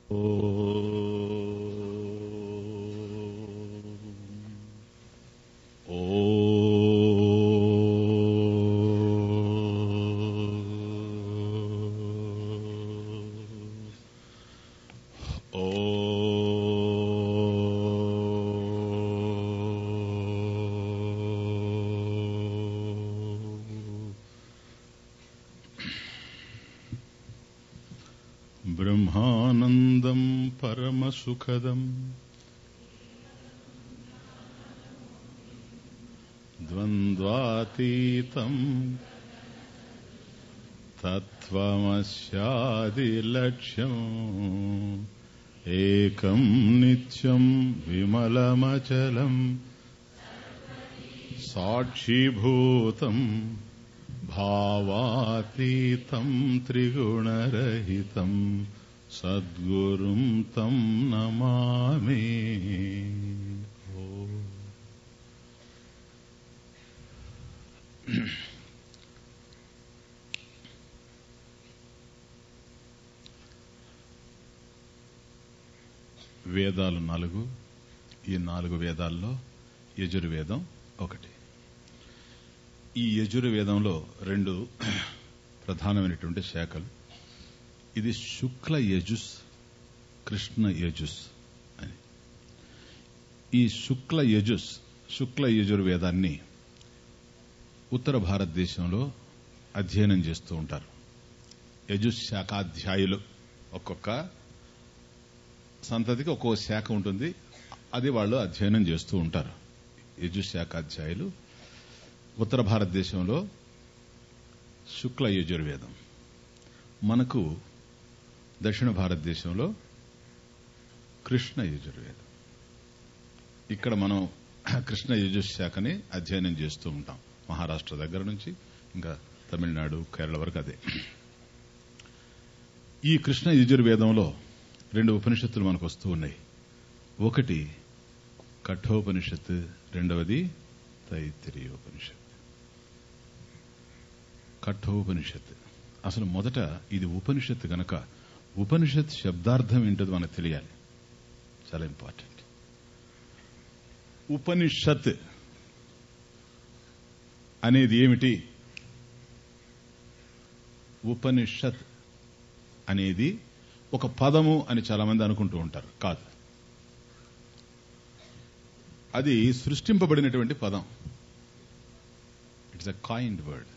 బ్రహ్మానందం పరమసుఖదం ద్వంద్వాతీతం తత్వమస్యాదిలక్ష్యం ఏకం నిత్యం విమలమచలం సాక్షిభూతం భావాతీతం త్రిగుణరహితం సద్గురుం తం నమామి ఓ. వేదాలు నాలుగు ఈ నాలుగు వేదాల్లో యజుర్వేదం ఒకటి ఈ యజుర్వేదంలో రెండు ప్రధానమైనటువంటి శాఖలు ఇది శుక్ల యజుస్ కృష్ణ యజుస్ అని ఈ శుక్ల యజుస్ శుక్ల యజుర్వేదాన్ని ఉత్తర భారతదేశంలో అధ్యయనం చేస్తూ ఉంటారు యజుస్ శాఖాధ్యాయులు ఒక్కొక్క సంతతికి ఒక్కో శాఖ ఉంటుంది అది వాళ్ళు అధ్యయనం చేస్తూ ఉంటారు యజుస్ శాఖాధ్యాయులు ఉత్తర భారతదేశంలో శుక్ల యజుర్వేదం మనకు దక్షిణ భారతదేశంలో కృష్ణ యజుర్వేదం ఇక్కడ మనం కృష్ణ యజుర్ శాఖని అధ్యయనం చేస్తూ ఉంటాం మహారాష్ట్ర దగ్గర నుంచి ఇంకా తమిళనాడు కేరళ వరకు అదే ఈ కృష్ణ యజుర్వేదంలో రెండు ఉపనిషత్తులు మనకు వస్తూ ఉన్నాయి ఒకటి కఠోపనిషత్ రెండవది తైత్తిరీయోపనిషత్ కఠోపనిషత్ అసలు మొదట ఇది ఉపనిషత్ గనక ఉపనిషత్ శబ్దార్థం ఏంటో మనకు తెలియాలి చాలా ఇంపార్టెంట్ ఉపనిషత్ అనేది ఏమిటి ఉపనిషత్ అనేది ఒక పదము అని చాలా మంది అనుకుంటూ ఉంటారు కాదు అది సృష్టింపబడినటువంటి పదం ఇట్స్ అ కాయిన్డ్ వర్డ్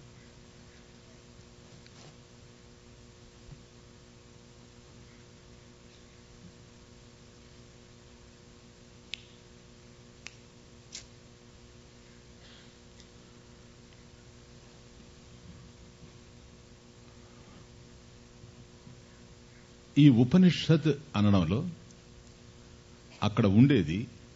ఈ ఉపనిషత్ అనడంలో అక్కడ ఉండేది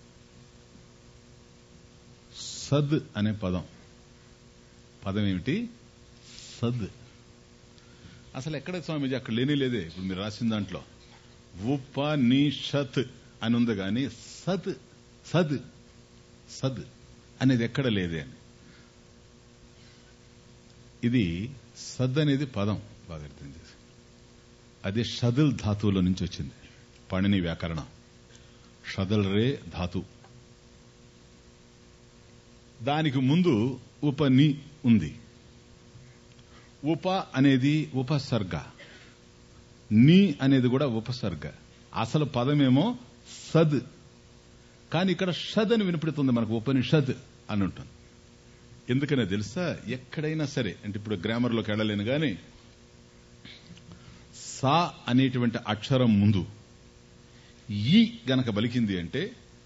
సద్ అనే పదం పదం ఏమిటి సద్ అసలు ఎక్కడ స్వామీజీ అక్కడ లేనే లేదే ఇప్పుడు మీరు రాసిన దాంట్లో ఉపనిషత్ అని ఉంది కానీ సద్ సద్ సద్ అనేది ఎక్కడ లేదే అని ఇది సద్ అనేది పదం బాగా అర్థం చేసి అది షదిల్ ధాతువులో నుంచి వచ్చింది పణిని వ్యాకరణం షదల్ రే ధాతు దానికి ముందు ఉపని ఉంది ఉప అనేది ఉపసర్గ ని అనేది కూడా ఉపసర్గ అసలు పదమేమో సద్ కానీ ఇక్కడ షద్ అని వినపడుతుంది మనకు ఉపనిషద్ అని ఉంటుంది ఎందుకనే తెలుసా ఎక్కడైనా సరే అంటే ఇప్పుడు గ్రామర్లోకి వెళ్ళలేను గాని సా అనేటువంటి అక్షరం ముందు ఈ గనక బలికింది అంటే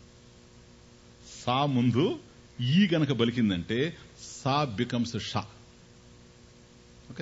సా ముందు ఈ గనక బలికిందంటే సా బికమ్స్ షా ఓకే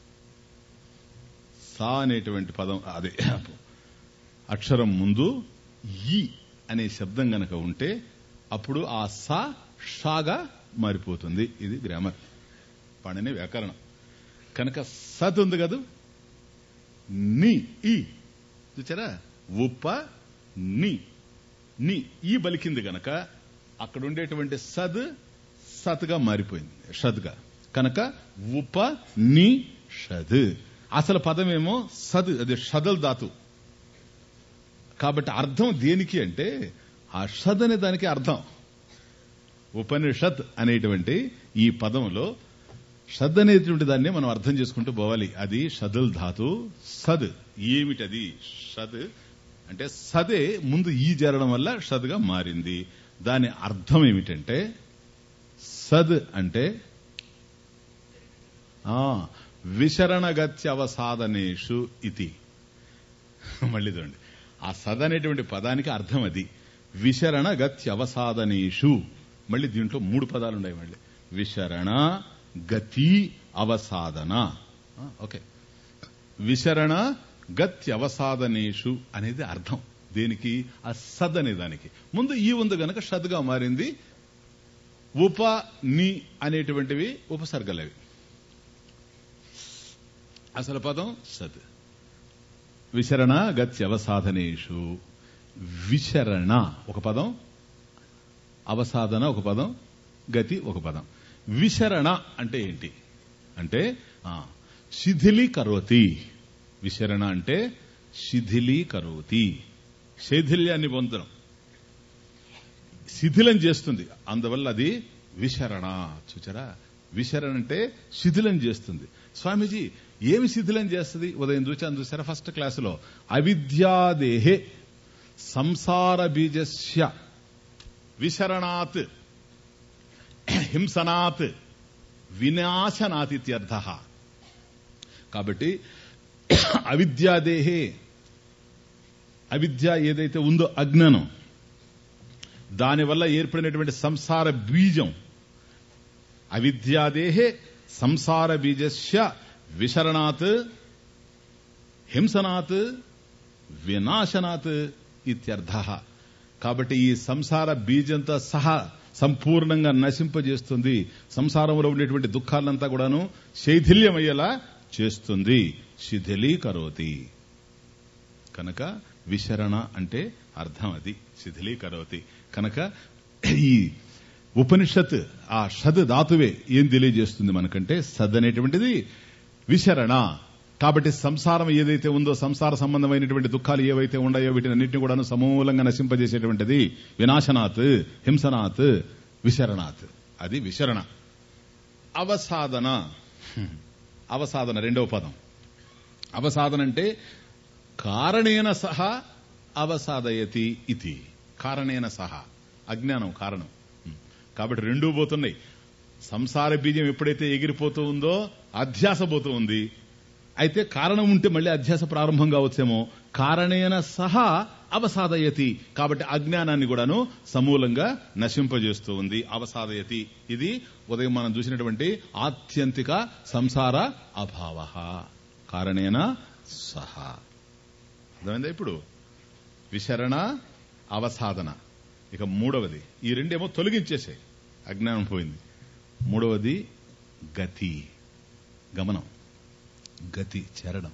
సా అనేటువంటి పదం అదే అక్షరం ముందు ఈ అనే శబ్దం గనక ఉంటే అప్పుడు ఆ సా షాగా మారిపోతుంది ఇది గ్రామర్ పడనే వ్యాకరణం కనుక సత్ ఉంది కదా ని ఈ చూచారా ఉప ని ని ఈ బలికింది గనక అక్కడ ఉండేటువంటి సద్ సత్గా మారిపోయింది షద్గా కనుక ఉప ని షద్ అసలు పదమేమో సద్ అది షదల్ ధాతు కాబట్టి అర్థం దేనికి అంటే ఆ షద్ అనే దానికి అర్థం ఉపనిషత్ అనేటువంటి ఈ పదంలో షద్ అనేటువంటి దాన్ని మనం అర్థం చేసుకుంటూ పోవాలి అది షదుల్ ధాతు సద్ ఏమిటది షద్ అంటే సదే ముందు ఈ చేరడం వల్ల షద్గా మారింది దాని అర్థం ఏమిటంటే సద్ అంటే ఆ విశరణగత్యవసాదనేషు ఇతి మళ్ళీ చూడండి ఆ సద్ అనేటువంటి పదానికి అర్థం అది విశరణ గత్యవసాదనేషు మళ్ళీ దీంట్లో మూడు పదాలు ఉన్నాయి మళ్ళీ విశరణ గతి అవసాదన ఆ, ఓకే విశరణ గత్యవసాదనేషు అనేది అర్థం దేనికి ఆ సద్ అనే దానికి ముందు ఈ ఉంది గనక షద్గా మారింది ఉప ని అనేటువంటివి ఉపసర్గలవి అసలు పదం సద్ విశరణ గత్యవసాధనేషు విశరణ ఒక పదం అవసాధన ఒక పదం గతి ఒక పదం విశరణ అంటే ఏంటి అంటే ఆ, శిథిలీకరోతి విశరణ అంటే శిథిలీకరోతి శైథిల్యాన్ని పొందడం శిథిలం చేస్తుంది అందువల్ల అది విశరణ చూచారా విశరణ అంటే శిథిలం చేస్తుంది స్వామీజీ ఏమి శిథిలం చేస్తుంది ఉదయం చూచాను చూసారా ఫస్ట్ క్లాసులో అవిద్యాదేహే సంసార బీజస్య విశరణాత్ హింసనాత్ వినాశనాత్ ఇత్యర్థ కాబట్టి అవిద్యాదేహే అవిద్య ఏదైతే ఉందో అజ్ఞానం దానివల్ల ఏర్పడినటువంటి సంసార బీజం అవిద్యాదేహే సంసార బీజస్య విశరణాత్ హింసనాత్ వినాశనాత్ ఇత్యర్థ కాబట్టి ఈ సంసార బీజంతో సహా సంపూర్ణంగా నశింపజేస్తుంది సంసారంలో ఉండేటువంటి దుఃఖాలంతా కూడాను శైథిల్యమయ్యేలా చేస్తుంది శిథిలీకరోతి కనుక విశరణ అంటే అర్థం అది శిథిలీకరోతి కనుక ఈ ఉపనిషత్ ఆ షద్ ధాతువే ఏం తెలియజేస్తుంది మనకంటే సద్ అనేటువంటిది విశరణ కాబట్టి సంసారం ఏదైతే ఉందో సంసార సంబంధమైనటువంటి దుఃఖాలు ఏవైతే ఉన్నాయో వీటిని అన్నింటినీ కూడా సమూలంగా నశింపజేసేటువంటిది వినాశనాత్ హింసనాత్ విశరణాత్ అది విశరణ అవసాదన అవసాదన రెండవ పదం అవసాదన అంటే కారణేన సహా అవసాదయతి ఇది కారణేన సహా అజ్ఞానం కారణం కాబట్టి రెండూ పోతున్నాయి సంసార బీజం ఎప్పుడైతే ఎగిరిపోతూ ఉందో అధ్యాస పోతూ ఉంది అయితే కారణం ఉంటే మళ్ళీ అధ్యాస ప్రారంభం కావచ్చేమో కారణేన సహా అవసాదయతి కాబట్టి అజ్ఞానాన్ని కూడాను సమూలంగా నశింపజేస్తూ ఉంది అవసాదయతి ఇది ఉదయం మనం చూసినటువంటి ఆత్యంతిక సంసార అభావ కారణేన సహా అర్థమైందా ఇప్పుడు విశరణ అవసాధన ఇక మూడవది ఈ రెండేమో తొలగించేసాయి అజ్ఞానం పోయింది మూడవది గతి గమనం గతి చేరడం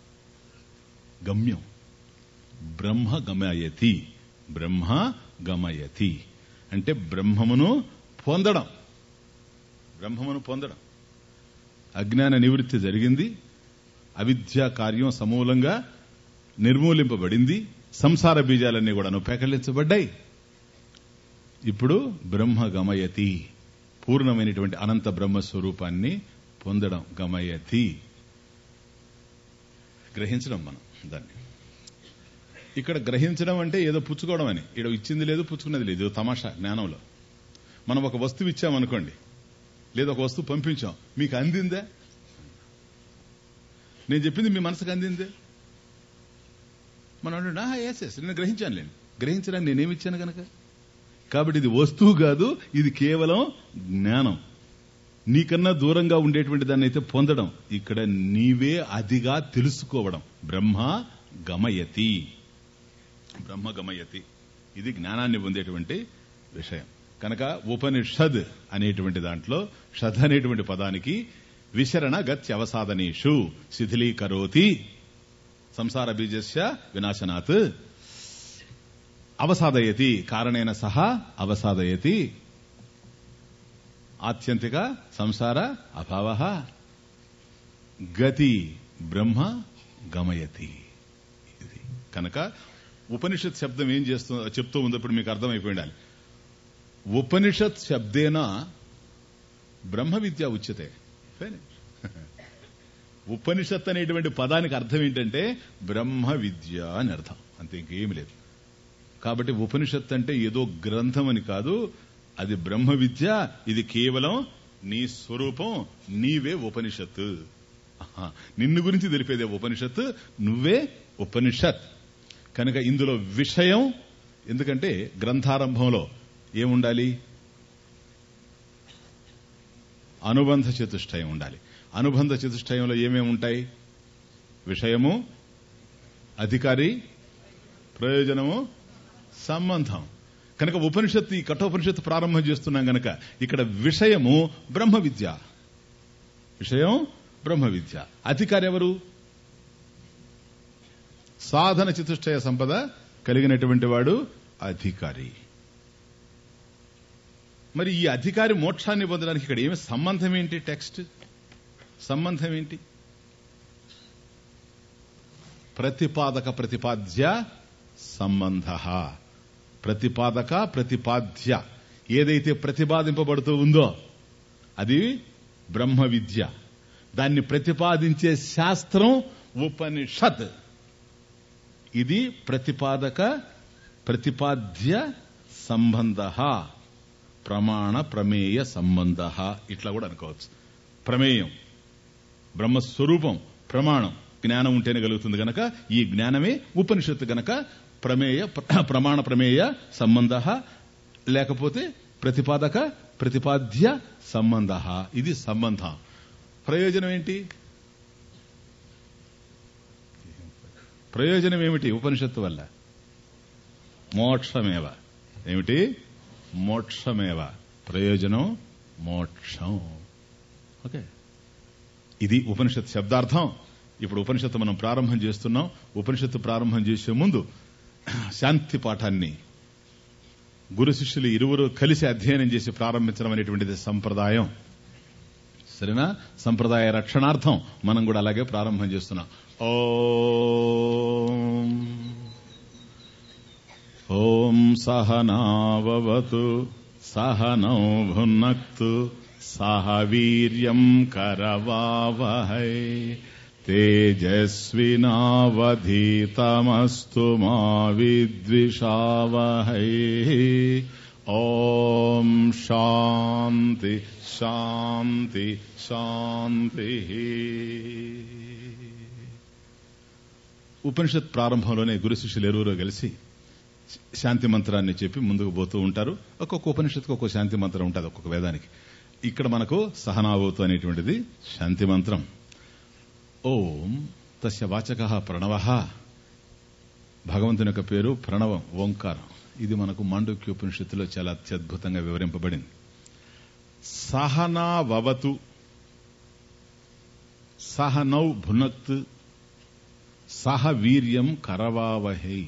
గమ్యం బ్రహ్మ గమయతి బ్రహ్మ గమయతి అంటే బ్రహ్మమును పొందడం బ్రహ్మమును పొందడం అజ్ఞాన నివృత్తి జరిగింది అవిద్యా కార్యం సమూలంగా నిర్మూలింపబడింది సంసార బీజాలన్నీ కూడాను పెకలించబడ్డాయి ఇప్పుడు బ్రహ్మ గమయతి పూర్ణమైనటువంటి అనంత బ్రహ్మ స్వరూపాన్ని పొందడం గమయతి గ్రహించడం మనం దాన్ని ఇక్కడ గ్రహించడం అంటే ఏదో పుచ్చుకోవడం అని ఇక్కడ ఇచ్చింది లేదు పుచ్చుకున్నది లేదు ఇది తమాషా జ్ఞానంలో మనం ఒక వస్తువు ఇచ్చామనుకోండి లేదా ఒక వస్తువు పంపించాం మీకు అందిందా నేను చెప్పింది మీ మనసుకు అందిందే మనం అంటే ఎస్ ఎస్ నేను గ్రహించాను లేండి గ్రహించడానికి నేనేమి ఇచ్చాను గనక కాబట్టి ఇది వస్తువు కాదు ఇది కేవలం జ్ఞానం నీకన్నా దూరంగా ఉండేటువంటి దాన్ని అయితే పొందడం ఇక్కడ నీవే అదిగా తెలుసుకోవడం బ్రహ్మ గమయతి బ్రహ్మ గమయతి ఇది జ్ఞానాన్ని పొందేటువంటి విషయం కనుక ఉపనిషద్ అనేటువంటి దాంట్లో షద్ అనేటువంటి పదానికి విశరణ గత్యవసాదనేషు శిథిలీకరోతి సంసార బీజస్య వినాశనాత్ అవసాదయతి కారణేన సహా అవసాదయతి ఆత్యంతిక సంసార అభావ గతి బ్రహ్మ గమయతి ఇది కనుక ఉపనిషత్ శబ్దం ఏం చేస్తూ చెప్తూ ఉందో ఇప్పుడు మీకు అర్థమైపోయి ఉండాలి ఉపనిషత్ శబ్దేన బ్రహ్మ విద్య ఉచ్యతే Finish. ఉపనిషత్ అనేటువంటి పదానికి అర్థం ఏంటంటే బ్రహ్మ విద్య అని అర్థం అంతే ఇంకేమి లేదు కాబట్టి ఉపనిషత్ అంటే ఏదో గ్రంథం అని కాదు అది బ్రహ్మ విద్య ఇది కేవలం నీ స్వరూపం నీవే ఉపనిషత్ ఆహా, నిన్ను గురించి తెలిపేదే ఉపనిషత్ నువ్వే ఉపనిషత్ కనుక ఇందులో విషయం ఎందుకంటే గ్రంథారంభంలో ఏముండాలి అనుబంధ చతుష్టయం ఉండాలి అనుబంధ చతుష్టయంలో ఏమేమి ఉంటాయి విషయము అధికారి ప్రయోజనము సంబంధం కనుక ఉపనిషత్తు ఈ కఠోపనిషత్తు ప్రారంభం చేస్తున్నాం గనక ఇక్కడ విషయము బ్రహ్మ విద్య విషయం బ్రహ్మ విద్య అధికారి ఎవరు సాధన చతుష్టయ సంపద కలిగినటువంటి వాడు అధికారి మరి ఈ అధికారి మోక్షాన్ని పొందడానికి ఇక్కడ ఏమి సంబంధం ఏంటి టెక్స్ట్ సంబంధం ఏంటి ప్రతిపాదక ప్రతిపాద్య సంబంధ ప్రతిపాదక ప్రతిపాద్య ఏదైతే ప్రతిపాదింపబడుతూ ఉందో అది బ్రహ్మ విద్య దాన్ని ప్రతిపాదించే శాస్త్రం ఉపనిషత్ ఇది ప్రతిపాదక ప్రతిపాద్య సంబంధ ప్రమాణ ప్రమేయ సంబంధ ఇట్లా కూడా అనుకోవచ్చు ప్రమేయం బ్రహ్మస్వరూపం ప్రమాణం జ్ఞానం ఉంటేనే కలుగుతుంది గనక ఈ జ్ఞానమే ఉపనిషత్తు గనక ప్రమేయ ప్ర- ప్రమాణ ప్రమేయ సంబంధ లేకపోతే ప్రతిపాదక ప్రతిపాద్య సంబంధ ఇది సంబంధం ప్రయోజనం ఏంటి ప్రయోజనం ఏమిటి ఉపనిషత్తు వల్ల మోక్షమేవ ఏమిటి మోక్షమేవ ప్రయోజనం మోక్షం ఓకే ఇది ఉపనిషత్ శబ్దార్థం ఇప్పుడు ఉపనిషత్తు మనం ప్రారంభం చేస్తున్నాం ఉపనిషత్తు ప్రారంభం చేసే ముందు శాంతి పాఠాన్ని గురు శిష్యులు ఇరువురు కలిసి అధ్యయనం చేసి ప్రారంభించడం అనేటువంటిది సంప్రదాయం సరేనా సంప్రదాయ రక్షణార్థం మనం కూడా అలాగే ప్రారంభం చేస్తున్నాం ఓం ఓం సహనావతు సహనౌ భున్నక్తు సహ వీర్యం కరవావహై తేజస్వినావధీతమస్తు మా విద్విషావహై ఓం శాంతి శాంతి శాంతి ఉపనిషత్ ప్రారంభంలోనే గురు శిష్యులు ఎరువురు కలిసి శాంతి మంత్రాన్ని చెప్పి ముందుకు పోతూ ఉంటారు ఒక్కొక్క ఉపనిషత్తుకు ఒక్కొక్క శాంతి మంత్రం ఉంటుంది ఒక్కొక్క వేదానికి ఇక్కడ మనకు సహనావతు అనేటువంటిది శాంతి మంత్రం ఓం తస్య వాచక ప్రణవ భగవంతుని యొక్క పేరు ప్రణవం ఓంకారం ఇది మనకు మాండూక్య ఉపనిషత్తులో చాలా అత్యద్భుతంగా వివరింపబడింది సహనావతు సహనౌ భునక్త్ సహ వీర్యం కరవావహై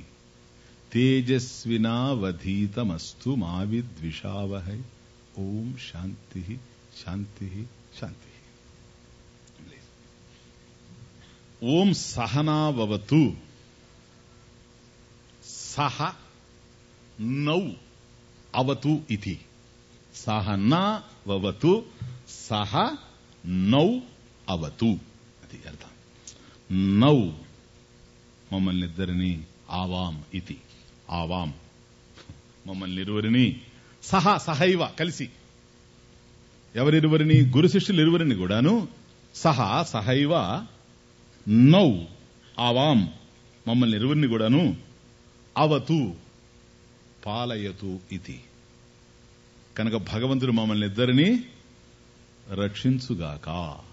తేజస్వినావధీతమస్తు మా విద్విషావహై ఓం శాంతి శాంతి శాంతి ఓం సహనావతు సహ నౌ అవతు ఇది సహనావతు సహ నౌ అవతు అది అర్థం నౌ మమ్మల్ని ఇద్దరిని ఆవాం ఇది ఆవాం మమ్మల్ని ఇరువురిని సహా సహైవ కలిసి ఎవరిరువరిని గురు శిష్యులు ఇరువురిని కూడాను సహా సహైవ నౌ ఆవాం మమ్మల్ని ఇరువురిని కూడాను అవతు పాలయతు ఇది కనుక భగవంతుడు మమ్మల్ని ఇద్దరిని రక్షించుగాక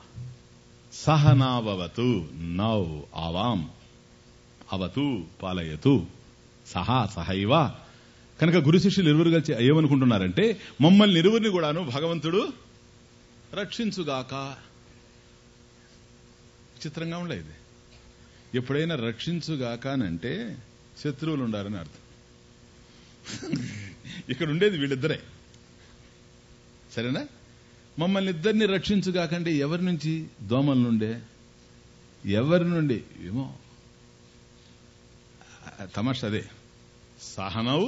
సహనావతు నౌ ఆవాం అవతు పాలయతు సహా సహైవ కనుక గురు శిష్యులు ఇరువురు కలిసి ఏమనుకుంటున్నారంటే మమ్మల్ని ఇరువురిని కూడాను భగవంతుడు రక్షించుగాక విచిత్రంగా ఉండేది ఎప్పుడైనా రక్షించుగాక అంటే శత్రువులు ఉండాలని అర్థం ఇక్కడ ఉండేది వీళ్ళిద్దరే సరేనా మమ్మల్ని ఇద్దరిని రక్షించుగాకండి ఎవరి నుంచి దోమల నుండే ఎవరి నుండి ఏమో తమాష అదే సహనౌ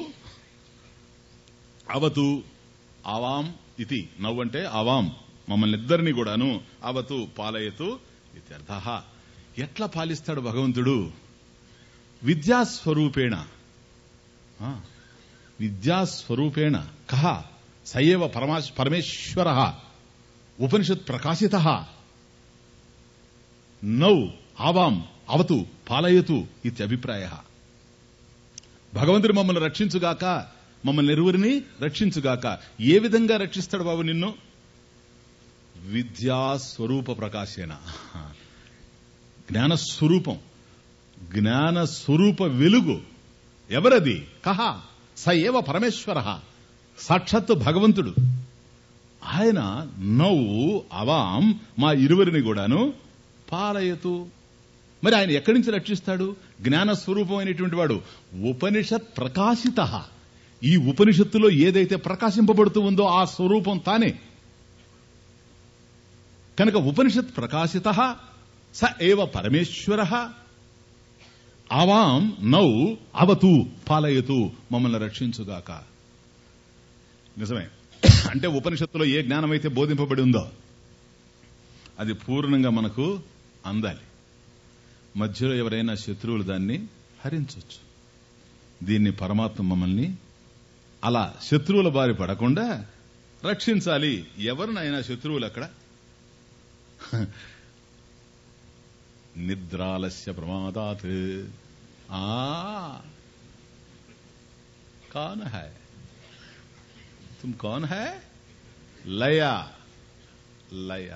అవతు ఆవాం ఇది నవ్వు అంటే ఆవాం మమ్మల్ని ఇద్దరిని కూడాను అవతు పాలయతు ఇత్యర్థ ఎట్లా పాలిస్తాడు భగవంతుడు విద్యాస్వరూపేణ ఆ, విద్యాస్వరూపేణ కహ సయేవ పరమాశ్ పరమేశ్వర ఉపనిషత్ ప్రకాశిత నౌ ఆవాం అవతు పాలయతు ఇత్యభిప్రాయ భగవంతుడు మమ్మల్ని రక్షించుగాక మమ్మల్ని ఇరువురిని రక్షించుగాక ఏ విధంగా రక్షిస్తాడు బాబు నిన్ను విద్యా స్వరూప ప్రకాశేన జ్ఞాన స్వరూపం జ్ఞాన స్వరూప వెలుగు ఎవరది కహ స ఏవ పరమేశ్వర సాక్షాత్తు భగవంతుడు ఆయన నవ్వు అవాం మా ఇరువురిని కూడాను పాలయతు మరి ఆయన ఎక్కడి నుంచి రక్షిస్తాడు జ్ఞాన స్వరూపమైనటువంటి వాడు ఉపనిషత్ ప్రకాశిత ఈ ఉపనిషత్తులో ఏదైతే ప్రకాశింపబడుతూ ఉందో ఆ స్వరూపం తానే కనుక ఉపనిషత్ ప్రకాశిత స ఏవ పరమేశ్వర ఆవాం నౌ అవతు పాలయతు మమ్మల్ని రక్షించుగాక నిజమే అంటే ఉపనిషత్తులో ఏ జ్ఞానం అయితే బోధింపబడి ఉందో అది పూర్ణంగా మనకు అందాలి మధ్యలో ఎవరైనా శత్రువులు దాన్ని హరించవచ్చు దీన్ని పరమాత్మ మమ్మల్ని అలా శత్రువుల బారి పడకుండా రక్షించాలి ఎవరినైనా శత్రువులు అక్కడ నిద్రాలస్య ప్రమాదాత్ ఆ कौन है तुम कौन है लया లయ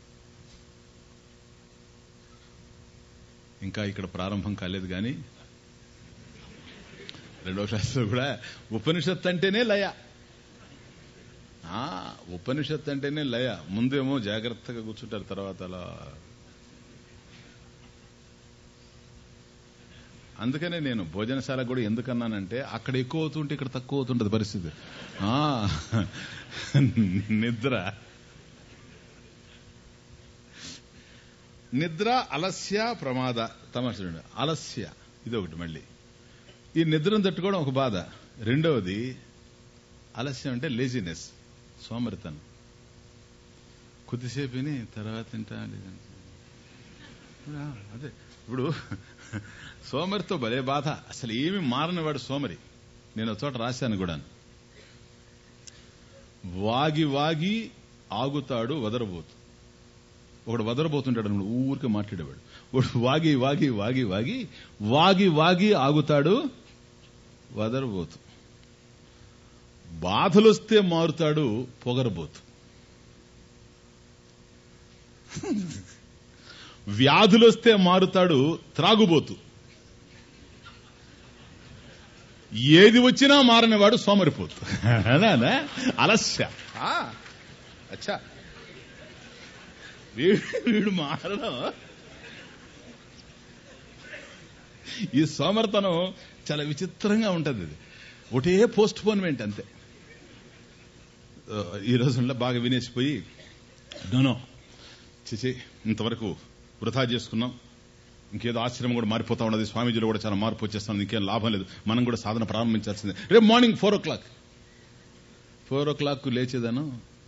ఇంకా ఇక్కడ ప్రారంభం కాలేదు కానీ రెండవ శాస్త్రం కూడా ఉపనిషత్ అంటేనే లయ ఆ, ఉపనిషత్ అంటేనే లయ ముందేమో జాగ్రత్తగా కూర్చుంటారు తర్వాత అలా అందుకనే నేను భోజనశాల కూడా ఎందుకన్నానంటే అక్కడ ఎక్కువ అవుతుంటే ఇక్కడ తక్కువ అవుతుంటది పరిస్థితి ఆ నిద్ర నిద్ర అలస్య ప్రమాద తమాష అలస్య ఇది ఒకటి మళ్ళీ ఈ నిద్రను తట్టుకోవడం ఒక బాధ రెండవది ఆలస్యం అంటే లేజినెస్ సోమరితనం కొద్దిసేపు విని తర్వాత తింటా లేదంటే ఆ, అదే ఇప్పుడు సోమరితో భలే బాధ అసలు ఏమి మారనివాడు సోమరి నేను ఒక చోట రాశాను కూడా వాగి వాగి ఆగుతాడు వదరబోతు ఒకడు వదరబోతుంటాడు అన్నమాట ఊరికే మాట్లాడేవాడు ఒకడు వాగి వాగి వాగి వాగి వాగి వాగి ఆగుతాడు వదరబోతు బాధలొస్తే మారుతాడు పొగరబోతు వ్యాధులొస్తే మారుతాడు త్రాగుబోతు ఏది వచ్చినా మారనివాడు సోమరిపోతు అనా అలస్య ఆ, అచ్చా వీడు వీడు మారడం ఈ సోమర్తనం చాలా విచిత్రంగా ఉంటది ఇది ఒకటే పోస్ట్ పోన్మెంట్ అంతే ఆ, ఈ రోజుల్లో బాగా వినేసిపోయి నోనో చేసి ఇంతవరకు వృధా చేసుకున్నాం ఇంకేదో ఆశ్రమం కూడా మారిపోతా ఉన్నది స్వామీజీలో కూడా చాలా మార్పు వచ్చేస్తుంది ఇంకేం లాభం లేదు మనం కూడా సాధన ప్రారంభించాల్సిందే రేపు morning four o'clock four o'clock లేచేదాను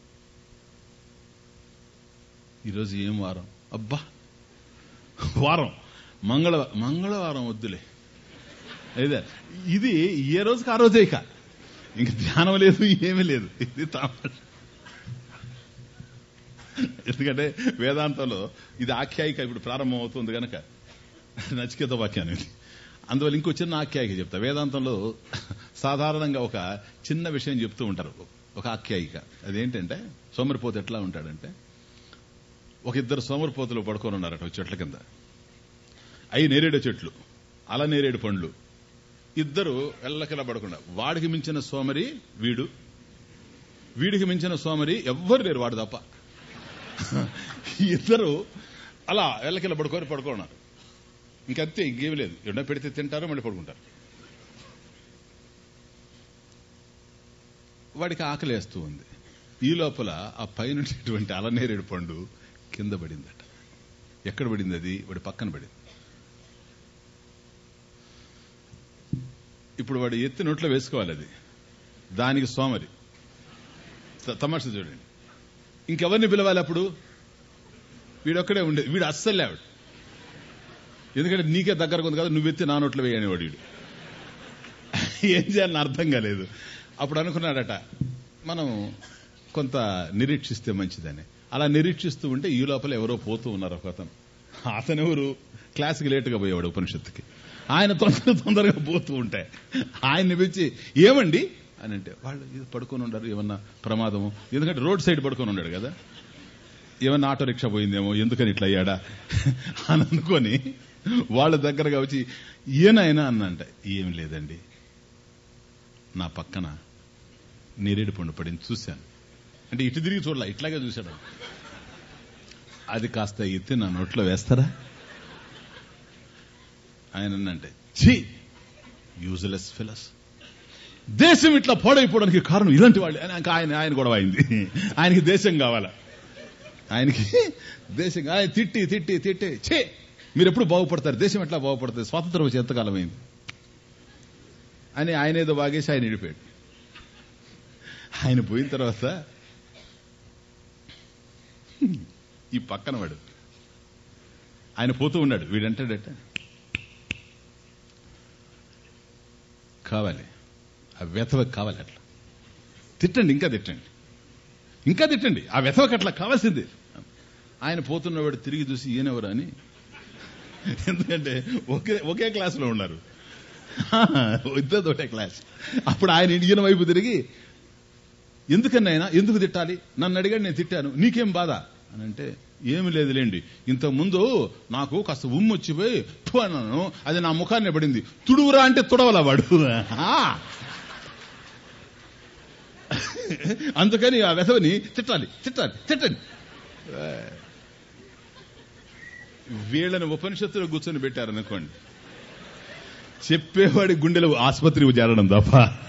ఈరోజు ఏం వారం అబ్బా వారం మంగళ మంగళవారం వద్దులే అయితే ఇది ఏ రోజుకి ఆ రోజే ఇక ఇంక ధ్యానం లేదు ఏమీ లేదు ఇది తామర ఎందుకంటే వేదాంతంలో ఇది ఆఖ్యాయిక ఇప్పుడు ప్రారంభం అవుతుంది గనక నచికేత వాక్యాన్ని ఇది అందువల్ల ఇంకో చిన్న ఆఖ్యాయిక చెప్తా వేదాంతంలో సాధారణంగా ఒక చిన్న విషయం చెప్తూ ఉంటారు ఒక ఆఖ్యాయిక అదేంటంటే సోమరిపోతు ఎట్లా ఉంటాడంటే ఒక ఇద్దరు సోమరిపోతులు పడుకొని ఉన్నారట ఒక చెట్ల కింద అయి నేరేడు చెట్లు అల నేరేడు పండ్లు ఇద్దరు ఎల్లకిలా పడకుండా వాడికి మించిన సోమరి వీడు వీడికి మించిన సోమరి ఎవ్వరు లేరు వాడు తప్ప ఈ ఇద్దరు అలా ఎల్లకిలా పడుకొని పడుకున్నారు ఇంకంతే ఇంకేమి లేదు ఎండ పెడితే తింటారు మళ్ళీ పడుకుంటారు వాడికి ఆకలి వేస్తూ ఉంది ఈ లోపల ఆ పైన అలనేరేడు పండు కింద పడిందట ఎక్కడ పడింది అది వాడి పక్కన పడింది ఇప్పుడు వాడు ఎత్తి నోట్లో వేసుకోవాలి అది దానికి సోమరి త- తమాషా చూడండి ఇంకెవరిని పిలవాలి అప్పుడు వీడొక్కడే ఉండేది వీడు అస్సలు లేవాడు ఎందుకంటే నీకే దగ్గరకు ఉంది కదా నువ్వెత్తి నా నోట్లో వేయనివాడు వీడు ఏం చేయాలని అర్థం కాలేదు అప్పుడు అనుకున్నాడట మనం కొంత నిరీక్షిస్తే మంచిదని అలా నిరీక్షిస్తూ ఉంటే ఈ లోపల ఎవరో పోతూ ఉన్నారు ఒక అతను అతను ఎవరు క్లాస్కి లేటుగా పోయేవాడు ఉపనిషత్తుకి ఆయన తొందర తొందరగా పోతూ ఉంటే ఆయన్ని పిలిచి ఏమండి అని అంటే వాళ్ళు ఇది పడుకొని ఉండరు ఏమన్నా ప్రమాదము ఎందుకంటే రోడ్ సైడ్ పడుకొని ఉన్నాడు కదా ఏమన్నా ఆటో రిక్షా పోయిందేమో ఎందుకని ఇట్లా అయ్యాడా అని అనుకొని వాళ్ళ దగ్గరగా వచ్చి ఏనాయనా అన్నంట ఏం లేదండి నా పక్కన నేరేడు పండు పడింది చూశాను అంటే ఇటు తిరిగి చూడలే ఇట్లాగే చూశాడు అది కాస్త ఎత్తి నా నోట్లో వేస్తారా ఆయన అన్నంటే ఛీ యూజ్లెస్ ఫిలస్ దేశం ఇట్లా పాడైపోవడానికి కారణం ఇలాంటి వాళ్ళు అని ఇంకా ఆయన ఆయన గొడవ అయింది ఆయనకి దేశం కావాలా ఆయనకి దేశం ఆయన తిట్టి తిట్టి తిట్టి ఛే మీరు ఎప్పుడు బాగుపడతారు దేశం ఎట్లా బాగుపడుతుంది స్వాతంత్రం వచ్చి ఎంతకాలం అయింది అని ఆయన ఏదో బాగేసి ఆయన ఇడిపోయాడు ఆయన పోయిన తర్వాత ఈ పక్కన వాడు ఆయన పోతూ ఉన్నాడు వీడంటాడట కావాలి ఆ వెతవకి కావాలి అట్లా తిట్టండి ఇంకా తిట్టండి ఇంకా తిట్టండి ఆ వెతవకి అట్లా కావాల్సిందే ఆయన పోతున్నవాడు తిరిగి చూసి ఈయనెవరు అని ఎందుకంటే ఒకే ఒకే క్లాసులో ఉన్నారు ఇద్దరు ఒకటే క్లాస్ అప్పుడు ఆయన ఈయన వైపు తిరిగి ఎందుకని ఆయన ఎందుకు తిట్టాలి నన్ను అడిగాడు నేను తిట్టాను నీకేం బాధ అని అంటే ఏమి లేదులేండి ఇంత ముందు నాకు కాస్త ఉమ్ము వచ్చిపోయి థు అన్నాను అది నా ముఖాన్ని పడింది తుడువురా అంటే తుడవల వాడు ఆ. అందుకని ఆ వెధవని తిట్టాలి తిట్టాలి తిట్టండి వీళ్ళని ఉపనిషత్తులో కూర్చొని పెట్టారనుకోండి చెప్పేవాడి గుండెలు ఆసుపత్రికి చేరడం తప్ప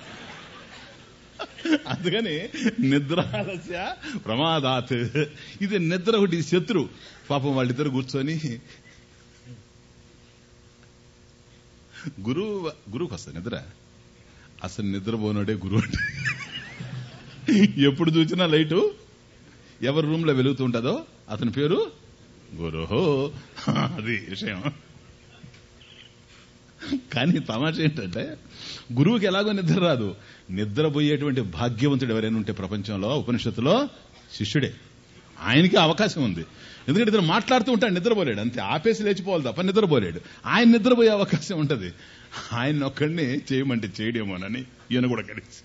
అందుకని నిద్రాలస్య ప్రమాదాత్ ఇది నిద్ర ఒకటి శత్రు పాపం వాళ్ళిద్దరు కూర్చొని గురువు గురువుకి వస్తుంది నిద్ర అసలు నిద్రపోనోడే గురువు అంటే ఎప్పుడు చూసినా లైటు ఎవరి రూమ్ లో వెలుగుతూ ఉంటుందో అతని పేరు గురుహో అది విషయం కానీ తమాష ఏంటంటే గురువుకి ఎలాగో నిద్ర రాదు నిద్రపోయేటువంటి భాగ్యవంతుడు ఎవరైనా ఉంటే ప్రపంచంలో ఉపనిషత్తులో శిష్యుడే ఆయనకి అవకాశం ఉంది ఎందుకంటే ఇతను మాట్లాడుతూ ఉంటాడు నిద్రపోలేడు అంతే ఆపేసి లేచిపోవాలి తప్ప నిద్రపోలేడు ఆయన నిద్రపోయే అవకాశం ఉంటది ఆయన ఒక్కడిని చేయమంటే చేయడేమోనని ఈయన కూడా కలిసి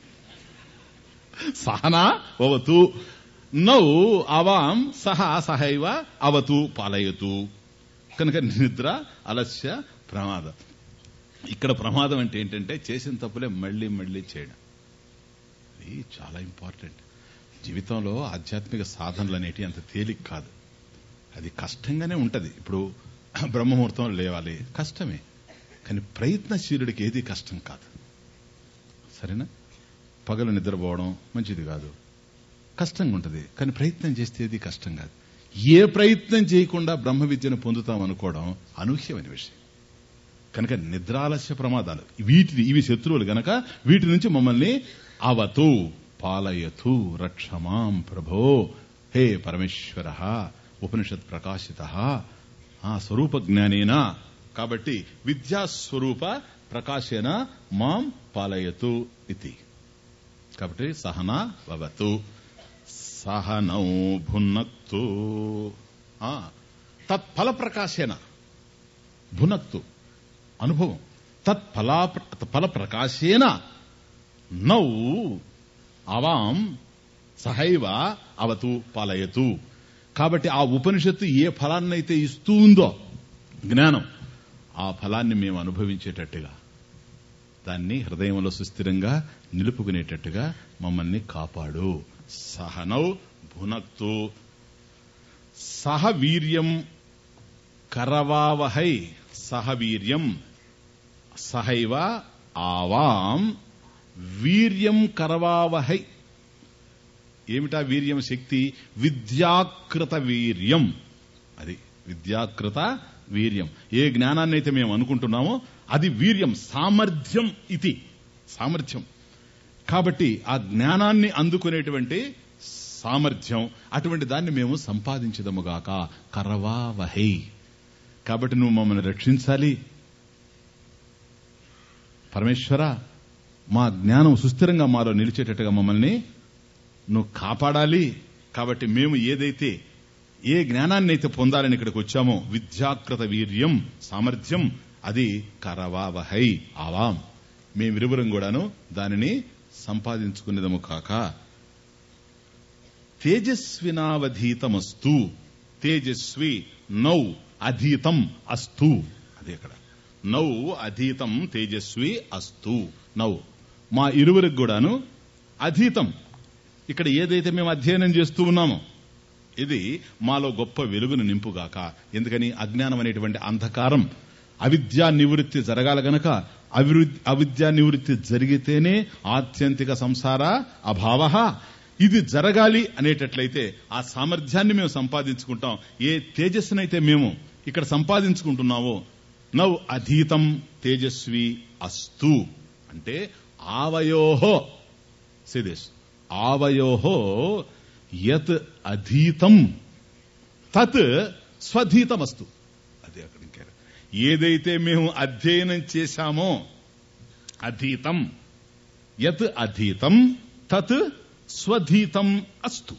సహనా అవతు నౌ అవాం సహ సహైవ అవతు పాలయతు కనుక నిద్ర అలస్య ప్రమాదం ఇక్కడ ప్రమాదం అంటే ఏంటంటే చేసిన తప్పులే మళ్ళీ మళ్ళీ చేయడం ఇది చాలా ఇంపార్టెంట్ జీవితంలో ఆధ్యాత్మిక సాధనలు అనేటి అంత తేలిక కాదు అది కష్టంగానే ఉంటది ఇప్పుడు బ్రహ్మముహూర్తం లేవాలి కష్టమే కానీ ప్రయత్నశీలుడికి ఏది కష్టం కాదు సరేనా పగలు నిద్రపోవడం మంచిది కాదు కష్టంగా ఉంటది కానీ ప్రయత్నం చేస్తే ఏది కష్టం కాదు ఏ ప్రయత్నం చేయకుండా బ్రహ్మ విద్యను పొందుతాం అనుకోవడం అనూహ్యమైన విషయం కనుక నిద్రాలస్య ప్రమాదాలు వీటి ఇవి శత్రువులు గనక వీటి నుంచి మమ్మల్ని అవతు పాలయతు రక్షమాం ప్రభో హే పరమేశ్వర ఉపనిషత్ ప్రకాశిత ఆ స్వరూప జ్ఞానేన కాబట్టి విద్యాస్వరూప ప్రకాశేన మాం పాలయతు ఇది కాబట్టి సహనా భవతు సహనౌ భున్నక్తు ఆ, తత్ఫల ప్రకాశేన భునక్తు అనుభవం తత్ఫలా ఫల ప్రకాశేన నౌ అవాం సహైవ అవతు పాలయతు కాబట్టి ఆ ఉపనిషత్తు ఏ ఫలాన్నైతే ఇస్తూ ఉందో జ్ఞానం ఆ ఫలాన్ని మేము అనుభవించేటట్టుగా దాన్ని హృదయంలో సుస్థిరంగా నిలుపుకునేటట్టుగా మమ్మల్ని కాపాడు సహనౌ భునక్తు సహ వీర్యం కరవావహై సహ వీర్యం సహైవ ఆవాం వీర్యం కరవావహై ఏమిటా వీర్యం శక్తి విద్యాకృత వీర్యం అది విద్యాకృత వీర్యం ఏ జ్ఞానాన్ని అయితే మేము అనుకుంటున్నామో అది వీర్యం సామర్థ్యం ఇది సామర్థ్యం కాబట్టి ఆ జ్ఞానాన్ని అందుకునేటువంటి సామర్థ్యం అటువంటి దాన్ని మేము సంపాదించదముగాక కరవావహై కాబట్టి నువ్వు మమ్మల్ని రక్షించాలి పరమేశ్వర మా జ్ఞానం సుస్థిరంగా మాలో నిలిచేటట్టుగా మమ్మల్ని నువ్వు కాపాడాలి కాబట్టి మేము ఏదైతే ఏ జ్ఞానాన్ని అయితే పొందాలని ఇక్కడికి వచ్చామో విద్యాకృత వీర్యం సామర్థ్యం అది కరవావహై ఆవాం మేమిరువురం కూడాను దానిని సంపాదించుకునేదము కాక తేజస్వినావధీతమస్తు తేజస్వి నౌ అధీతం అస్తు అదే అక్కడ నౌ అధీతం తేజస్వి అస్తు నౌ మా ఇరువురికి కూడాను అధీతం ఇక్కడ ఏదైతే మేము అధ్యయనం చేస్తూ ఉన్నామో ఇది మాలో గొప్ప వెలుగును నింపుగాక ఎందుకని అజ్ఞానం అనేటువంటి అంధకారం అవిద్యా నివృత్తి జరగాల గనక అభివృద్ధి అవిద్యా నివృత్తి జరిగితేనే ఆత్యంతిక సంసార అభావ ఇది జరగాలి అనేటట్లయితే ఆ సామర్థ్యాన్ని మేము సంపాదించుకుంటాం ఏ తేజస్సునైతే మేము ఇక్కడ సంపాదించుకుంటున్నామో నవ్ అధీతం తేజస్వి అస్తు అంటే ఆవయోహో సిదేశ్ ఆవయోహో యత్ అధీతం తత్ స్వధీతమస్తు అదే అక్కడ ఇంకా ఏదైతే మేము అధ్యయనం చేశామో అధీతం యత్ అధీతం తత్ స్వధీతం అస్తు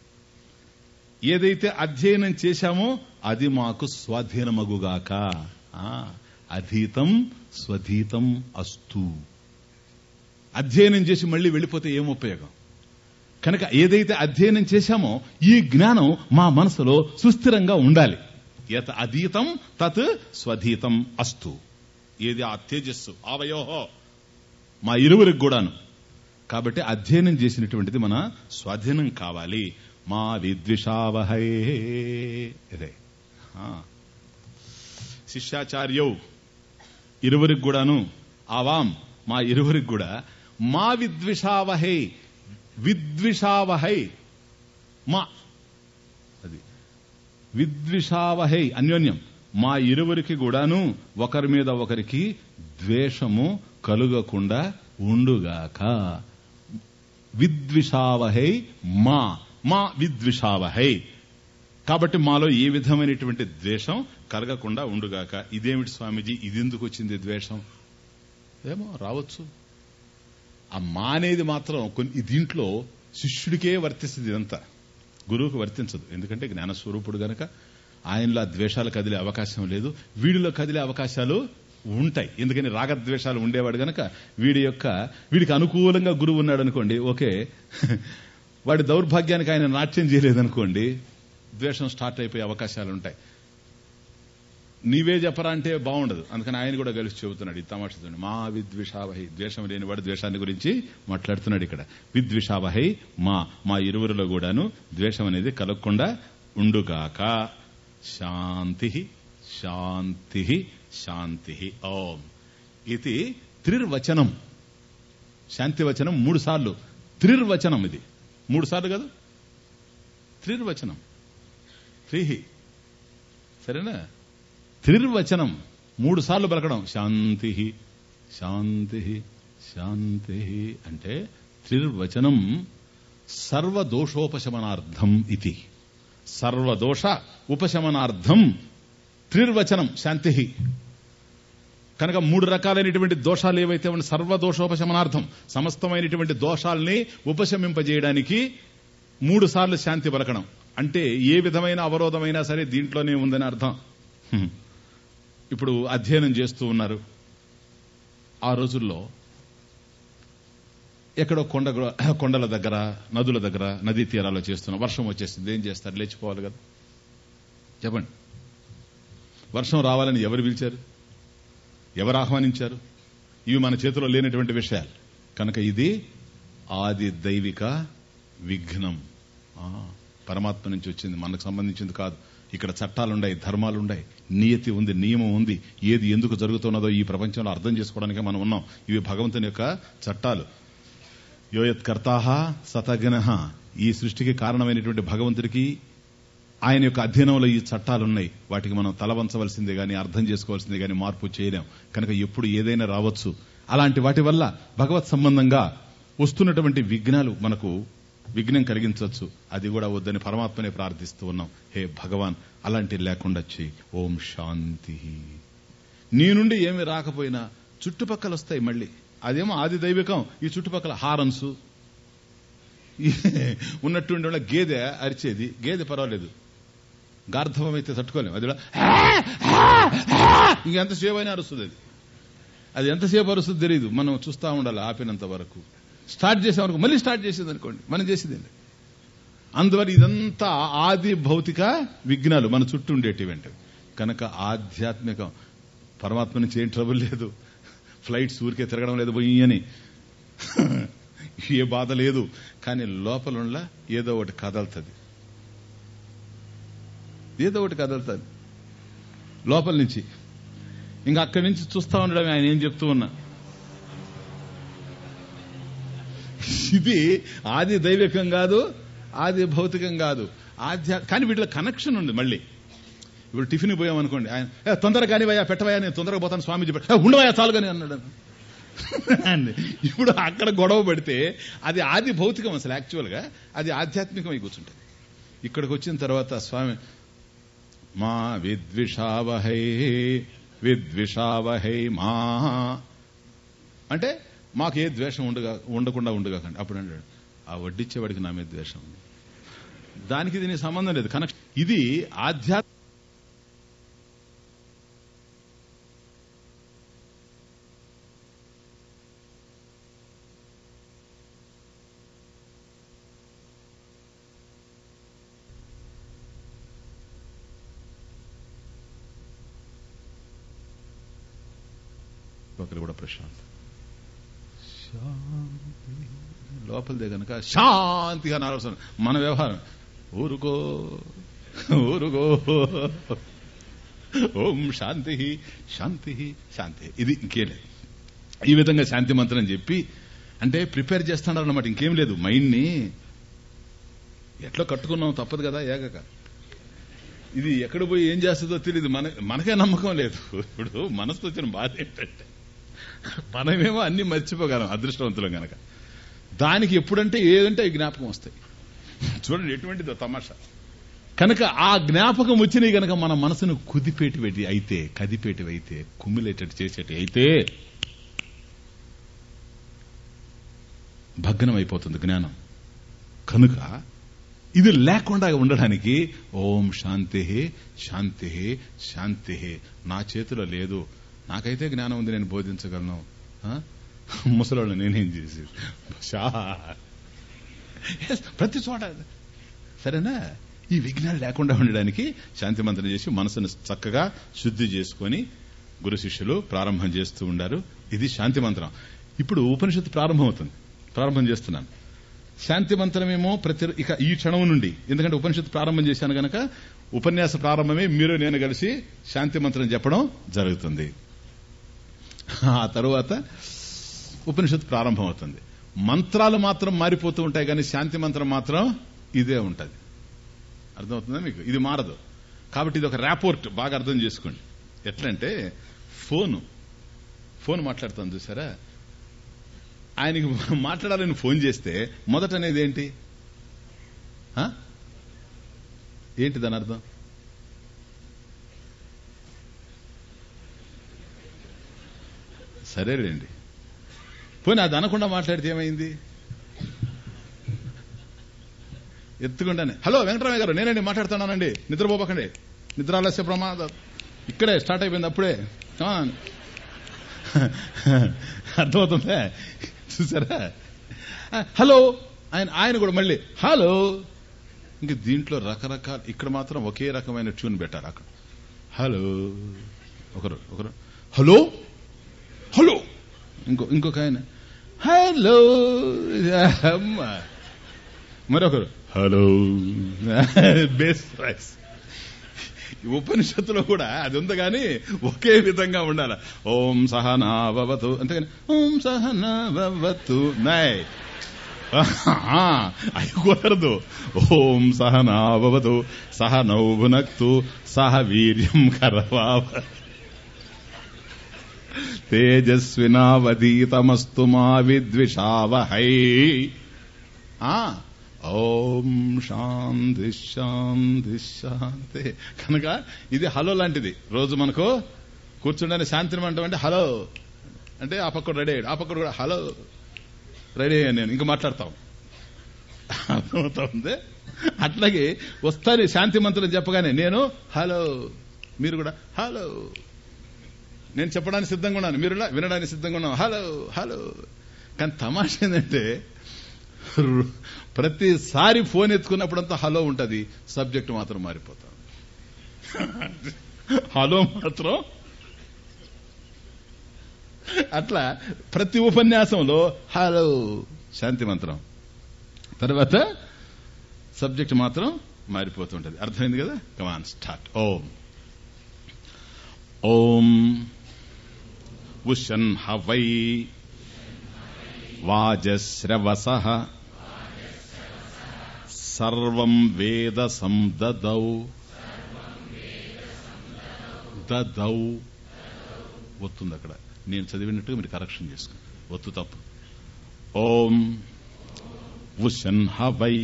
ఏదైతే అధ్యయనం చేశామో అది మాకు స్వాధీనమగుగాక ఆ, అధీతం స్వధీతం అస్తు అధ్యయనం చేసి మళ్ళీ వెళ్ళిపోతే ఏం ఉపయోగం కనుక ఏదైతే అధ్యయనం చేశామో ఈ జ్ఞానం మా మనసులో సుస్థిరంగా ఉండాలి యత్ అధీతం తత్ స్వధీతం అస్తు ఏది ఆ తేజస్సు ఆవయోహో మా ఇరువురికి కూడాను కాబట్టి అధ్యయనం చేసినటువంటిది మన స్వాధీనం కావాలి మా విద్విషావహై ఇదే ఆ. శిష్యాచార్యౌ ఇరువురికి కూడాను ఆవాం మా ఇరువురికి కూడా మా విద్విషావహై విద్విషావహై మా అది విద్విషావహై అన్యోన్యం మా ఇరువురికి కూడాను ఒకరి మీద ఒకరికి ద్వేషము కలుగకుండా ఉండుగాక విద్విషావహై మా మా విద్విషావహై కాబట్టి మాలో ఏ విధమైనటువంటి ద్వేషం కలగకుండా ఉండుగాక ఇదేమిటి స్వామీజీ ఇది ఎందుకు వచ్చింది ద్వేషం ఏమో రావచ్చు ఆ మా అనేది మాత్రం కొన్ని దీంట్లో శిష్యుడికే వర్తిస్తుంది ఇదంతా గురువుకు వర్తించదు ఎందుకంటే జ్ఞానస్వరూపుడు గనక ఆయనలో ఆ ద్వేషాలు కదిలే అవకాశం లేదు వీడిలో కదిలే అవకాశాలు ఉంటాయి ఎందుకని రాగద్వేషాలు ఉండేవాడు గనక వీడి యొక్క వీడికి అనుకూలంగా గురువు ఉన్నాడు అనుకోండి ఓకే వాడి దౌర్భాగ్యానికి ఆయన నాట్యం చేయలేదనుకోండి ద్వేషం స్టార్ట్ అయిపోయే అవకాశాలు ఉంటాయి నీవే చెప్పరా అంటే బాగుండదు అందుకని ఆయన కూడా కలిసి చెబుతున్నాడు ఈ తమాషా మా విద్విషావహై ద్వేషం లేని వాడు ద్వేషాన్ని గురించి మాట్లాడుతున్నాడు ఇక్కడ విద్విషావహై మా మా ఇరువురిలో కూడాను ద్వేషం అనేది కలగకుండా ఉండుగాక శాంతి శాంతి శాంతి ఓం ఇది త్రిర్వచనం శాంతి వచనం మూడు సార్లు త్రిర్వచనం ఇది మూడు సార్లు కదా త్రిర్వచనం త్రిహి సరేనా త్రిర్వచనం మూడు సార్లు పలకడం శాంతి శాంతి శాంతి అంటే త్రిర్వచనం సర్వదోషోపశమనార్థం ఇది సర్వదోష ఉపశమనార్థం త్రిర్వచనం శాంతి కనుక మూడు రకాలైనటువంటి దోషాలు ఏవైతే ఉన్న సర్వదోషోపశమనార్థం సమస్తమైనటువంటి దోషాల్ని ఉపశమింపజేయడానికి మూడు సార్లు శాంతి పలకడం అంటే ఏ విధమైన అవరోధమైనా సరే దీంట్లోనే ఉందని అర్థం హ్మ్. ఇప్పుడు అధ్యయనం చేస్తూ ఉన్నారు ఆ రోజుల్లో ఎక్కడో కొండ కొండల దగ్గర నదుల దగ్గర నదీ తీరాల్లో చేస్తున్నాం వర్షం వచ్చేసింది ఏం చేస్తారు లేచిపోవాలి కదా చెప్పండి వర్షం రావాలని ఎవరు పిలిచారు ఎవరు ఆహ్వానించారు ఇవి మన చేతిలో లేనటువంటి విషయాలు కనుక ఇది ఆది దైవిక విఘ్నం ఆ, పరమాత్మ నుంచి వచ్చింది మనకు సంబంధించింది కాదు ఇక్కడ చట్టాలుండాయి ధర్మాలుండాయి నియతి ఉంది నియమం ఉంది ఏది ఎందుకు జరుగుతున్నదో ఈ ప్రపంచంలో అర్థం చేసుకోవడానికి మనం ఉన్నాం ఇవి భగవంతుని యొక్క చట్టాలు యోయత్ కర్తాహ సతగన ఈ సృష్టికి కారణమైనటువంటి భగవంతుడికి ఆయన యొక్క అధ్యయనంలో ఈ చట్టాలు ఉన్నాయి వాటికి మనం తలవంచవలసిందే గాని అర్థం చేసుకోవాల్సిందే గాని మార్పు చేయలేం కనుక ఎప్పుడు ఏదైనా రావచ్చు అలాంటి వాటి వల్ల భగవత్ సంబంధంగా వస్తున్నటువంటి విఘ్నాలు మనకు విఘ్నం కలిగించవచ్చు అది కూడా వద్దని పరమాత్మనే ప్రార్థిస్తూ ఉన్నాం హే భగవాన్ అలాంటి లేకుండా చెయ్యి ఓం శాంతి నీ నుండి ఏమి రాకపోయినా చుట్టుపక్కల వస్తాయి మళ్ళీ అదేమో ఆది దైవికం ఈ చుట్టుపక్కల హారన్స్ ఉన్నట్టుండి వాళ్ళ గేదె అరిచేది గేదె పర్వాలేదు గార్ధవం అయితే తట్టుకోలేం అది కూడా ఇంకెంతసేపు అయినా అరుస్తుంది అది అది ఎంతసేపు అరుస్తుంది తెలియదు మనం చూస్తా ఉండాలి ఆపినంత వరకు స్టార్ట్ చేసే వరకు మళ్ళీ స్టార్ట్ చేసేది అనుకోండి మనం చేసేది అందువల్ల ఇదంతా ఆది భౌతిక విఘ్నాలు మన చుట్టూ ఉండేటివంటి కనుక ఆధ్యాత్మికం పరమాత్మ నుంచి ఏం ట్రబుల్ లేదు ఫ్లైట్స్ ఊరికే తిరగడం లేదు పోయి అని ఏ బాధ లేదు కానీ లోపల ఏదో ఒకటి కదలుతుంది ఏదో ఒకటి కదలుతుంది లోపల నుంచి ఇంకా అక్కడి నుంచి చూస్తా ఉండడం ఆయన ఏం చెప్తూ ఉన్నా ఇది ఆది దైవికం కాదు ఆది భౌతికం కాదు ఆధ్యా కానీ వీటిలో కనెక్షన్ ఉంది మళ్ళీ ఇప్పుడు టిఫిన్ పోయాం అనుకోండి ఆయన "ఏ, తొందరగా కానివయ్యా పెట్టవయ్యా నేను తొందరగా పోతాను స్వామి చెప్పాడు "ఏ, ఉండవయ్యా చాలుగాని అన్నాడు అండి. ఇప్పుడు అక్కడ గొడవ పడితే అది ఆది భౌతికం అసలు యాక్చువల్ గా అది ఆధ్యాత్మికమై కూర్చుంటుంది ఇక్కడికి వచ్చిన తర్వాత స్వామి మా విద్విషావహై విద్విషావహై మా అంటే మాకు ఏ ద్వేషం ఉండగా ఉండకుండా ఉండగాకండి అప్పుడు అంటాడు ఆ వడ్డిచ్చేవాడికి నా మీద ద్వేషం ఉంది దానికి దీనికి సంబంధం లేదు కనెక్షన్ ఇది ఆధ్యాత్మిక ఒకరు కూడా ప్రశాంత్ శాంతి లోపలిదే గనక శాంతిగా నాలుగు మన వ్యవహారం ఊరుకో ఊరుకో ఓం శాంతి శాంతి శాంతి ఇది ఇంకేలే ఈ విధంగా శాంతి మంత్రం చెప్పి అంటే ప్రిపేర్ చేస్తున్నారు అన్నమాట ఇంకేం లేదు మైండ్ ని ఎట్లా కట్టుకున్నాం తప్పదు కదా ఏగక ఇది ఎక్కడ పోయి ఏం చేస్తుందో తెలియదు మన మనకే నమ్మకం లేదు ఇప్పుడు మనసుతో వచ్చిన బాధ ఏంటంటే మనమేమో అన్ని మర్చిపోగలం అదృష్టవంతులం గనక దానికి ఎప్పుడంటే ఏదంటే ఈ జ్ఞాపకం వస్తాయి చూడండి ఎటువంటిదో తమాషా కనుక ఆ జ్ఞాపకం వచ్చినాయి గనక మన మనసును కుదిపేటివి అయితే కదిపేటివి అయితే కుమ్మిలేటట్టు చేసేటి అయితే భగ్నం అయిపోతుంది జ్ఞానం కనుక ఇది లేకుండా ఉండడానికి ఓం శాంతి శాంతి శాంతి నా చేతిలో లేదు నాకైతే జ్ఞానం ఉంది నేను బోధించగలను ఆ? ముసలోళ్ళు నేనేం చేసి షా Yes, ప్రతి చోట సరేనా ఈ విఘ్నాలు లేకుండా ఉండడానికి శాంతి మంత్రం చేసి మనసును చక్కగా శుద్ధి చేసుకొని గురు శిష్యులు ప్రారంభం చేస్తూ ఉండారు ఇది శాంతి మంత్రం ఇప్పుడు ఉపనిషత్తు ప్రారంభమవుతుంది ప్రారంభం చేస్తున్నాను శాంతి మంత్రమేమో ప్రతి ఇక ఈ క్షణం నుండి ఎందుకంటే ఉపనిషత్తు ప్రారంభం చేశాను గనక ఉపన్యాస ప్రారంభమే మీరు నేను కలిసి శాంతి మంత్రం చెప్పడం జరుగుతుంది ఆ తరువాత ఉపనిషత్తు ప్రారంభం అవుతుంది మంత్రాలు మాత్రం మారిపోతూ ఉంటాయి కానీ శాంతి మంత్రం మాత్రం ఇదే ఉంటది అర్థమవుతుందా మీకు ఇది మారదు కాబట్టి ఇది ఒక ర్యాపోర్ట్ బాగా అర్థం చేసుకోండి ఎట్లంటే ఫోను ఫోన్ మాట్లాడుతాను చూసారా ఆయనకి మాట్లాడాలని ఫోన్ చేస్తే మొదట అనేది ఏంటి ఆ? ఏంటి దాని అర్థం సరేలేండి పోనీ అది అనకుండా మాట్లాడితే ఏమైంది ఎత్తుకుంటానే హలో వెంకటరామయ్య గారు నేనండి మాట్లాడుతున్నానండి నిద్రపోపకండి నిద్రాలస్య ప్రమాదం ఇక్కడే స్టార్ట్ అయిపోయింది అప్పుడే ఆ. అర్థమవుతుందా చూసారా ఆ, హలో ఆయన ఆయన కూడా మళ్ళీ హలో ఇంక దీంట్లో రకరకాల ఇక్కడ మాత్రం ఒకే రకమైన ట్యూన్ పెట్టారు అక్కడ హలో ఒకరు ఒకరు హలో హలో ఇంకో ఇంకొక ఆయన హలో అమ్మ మరొకరు హలో బేస్ వాయిస్ ఈ ఉపనిషత్తులో కూడా అది ఉంది కానీ ఒకే విధంగా ఉండాలి ఓం సహనావతు అంతేగాని ఓం సహనావతు నై అవి కుదరదు ఓం సహనావతు సహ నౌభునక్తు సహ వీర్యం కరవావ తేజస్వినావధీతమస్తు మా విద్విషావహై ఆ ఓం శాంతి శాంతి శాంతి కనుక ఇది హలో లాంటిది రోజు మనకు కూర్చుండని శాంతిని అంటాం అంటే హలో అంటే ఆ పక్కడు రెడీ అయ్యాడు ఆ పక్కడు కూడా హలో రెడీ అయ్యాను నేను ఇంకా మాట్లాడతాం అర్థమవుతుంది అట్లాగే వస్తాను శాంతి మంత్రం చెప్పగానే నేను హలో మీరు కూడా హలో నేను చెప్పడానికి సిద్ధంగా ఉన్నాను మీరు కూడా వినడానికి సిద్ధంగా ఉన్నాను హలో హలో కానీ తమాష ఏంటంటే రు- ప్రతిసారి ఫోన్ ఎత్తుకున్నప్పుడంతా హలో ఉంటది సబ్జెక్ట్ మాత్రం మారిపోతాం హలో మాత్రం అట్లా ప్రతి ఉపన్యాసంలో హలో శాంతి మంత్రం తర్వాత సబ్జెక్ట్ మాత్రం మారిపోతుంటది అర్థమైంది కదా కమాన్ స్టార్ట్ ఓం ఓం ఉషన్ హవై వాజశ్రవస సర్వం వేద సందదౌ దదౌ ఒత్తుంది అక్కడ నేను చదివినట్టుగా మీరు కరెక్షన్ చేసుకోండి ఒత్తు తప్పు ఓం ఉషన్ హవై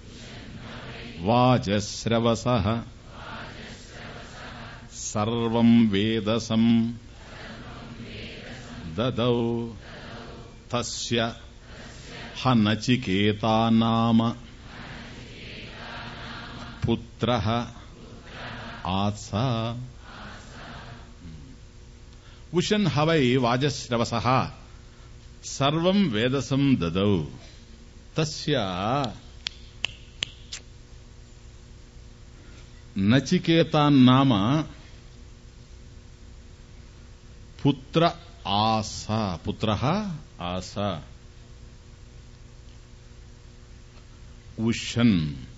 వాజశ్రవస సర్వం వేదసం దదౌ తస్య హ నచికేతా నామ పుత్ర ఆస ఉషన్ హవై వాజశ్రవస సర్వం వేదసం దదౌ తస్య నచికేతాన్నామ పుత్ర ఆస పుత్ర ఆస ఉషన్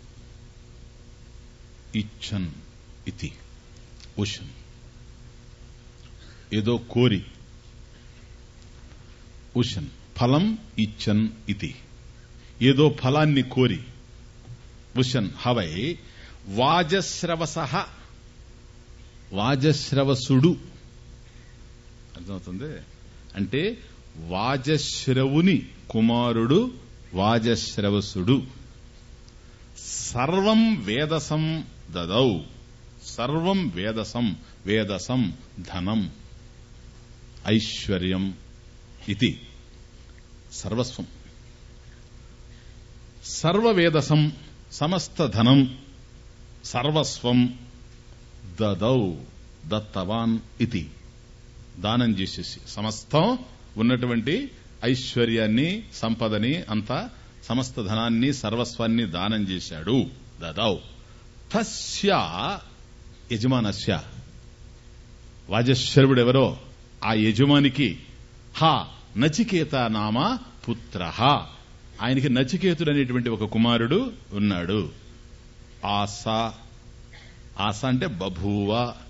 ఇచ్చన్ ఇతి ఉషన్ ఏదో కోరి ఉషన్ ఫలం ఇచ్చన్ ఇతి ఏదో ఫలాన్ని కోరి ఉషన్ హవై వాజశ్రవస వాజశ్రవసుడు అర్థమవుతుంది అంటే వాజశ్రవుని కుమారుడు వాజశ్రవసుడు సర్వం వేదసం దదౌ సర్వం వేదసం వేదసం ధనం ఐశ్వర్యం ఇది సర్వస్వం సర్వవేదసం సమస్త ధనం సర్వస్వం దదౌ దత్తవాన్ ఇది దానం చేసేసి సమస్తం ఉన్నటువంటి ఐశ్వర్యాన్ని సంపదని అంతా సమస్త ధనాన్ని సర్వస్వాన్ని దానం చేశాడు దదౌ తస్య యజమానస్య వాజశ్వరుడెవరో ఆ యజమానికి హా నచికేత నామ పుత్ర ఆయనకి నచికేతుడు అనేటువంటి ఒక కుమారుడు ఉన్నాడు ఆస ఆస అంటే బభూవ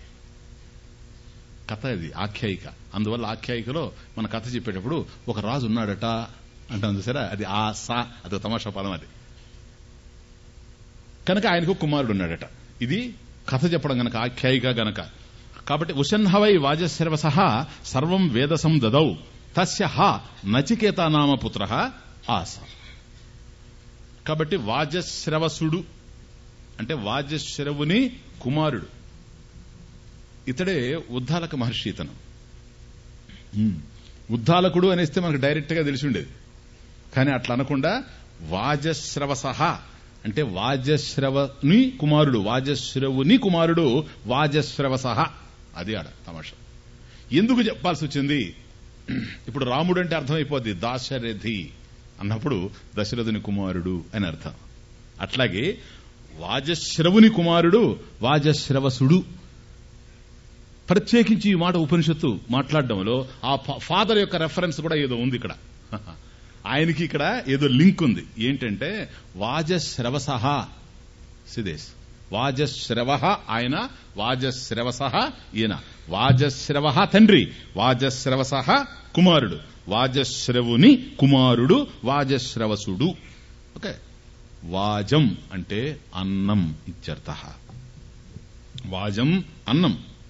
కథ ఇది ఆఖ్యాయిక అందువల్ల ఆఖ్యాయికలో మన కథ చెప్పేటప్పుడు ఒక రాజు ఉన్నాడట అంటాం చూసారా అది ఆస అది తమాషా పదం అది కనుక ఆయనకు కుమారుడు ఉన్నాడట ఇది కథ చెప్పడం గనక ఆఖ్యాయిక గనక కాబట్టి ఉషన్హవై వాజశ్రవస సర్వం వేదసం దదౌ తస్య హ నచికేత నామ పుత్ర ఆస కాబట్టి వాజశ్రవసుడు అంటే వాజశ్రవుని కుమారుడు ఇతడే ఉద్దాలక మహర్షి ఇతను ఉమ్. ఉద్దాలకుడు అనేస్తే మనకు డైరెక్ట్ గా తెలిసి ఉండేది కానీ అట్లా అనకుండా వాజశ్రవస అంటే వాజశ్రవని కుమారుడు వాజశ్రవుని కుమారుడు వాజశ్రవస అది ఆడ తమాషా ఎందుకు చెప్పాల్సి వచ్చింది ఇప్పుడు రాముడు అంటే అర్థమైపోద్ది దాశరథి అన్నప్పుడు దశరథుని కుమారుడు అని అర్థం అట్లాగే వాజశ్రవుని కుమారుడు వాజశ్రవసుడు ప్రత్యేకించి ఈ మాట ఉపనిషత్తు మాట్లాడడంలో ఆ ఫా- ఫాదర్ యొక్క రెఫరెన్స్ కూడా ఏదో ఉంది ఇక్కడ ఆయనకి ఇక్కడ ఏదో లింక్ ఉంది ఏంటంటే వాజశ్రవస సిదేశ్ వాజశ్రవ ఆయన వాజశ్రవస ఈయన వాజశ్రవ తండ్రి వాజశ్రవస కుమారుడు వాజశ్రవుని కుమారుడు వాజశ్రవసుడు ఓకే వాజం అంటే అన్నం ఇత్యర్థ వాజం అన్నం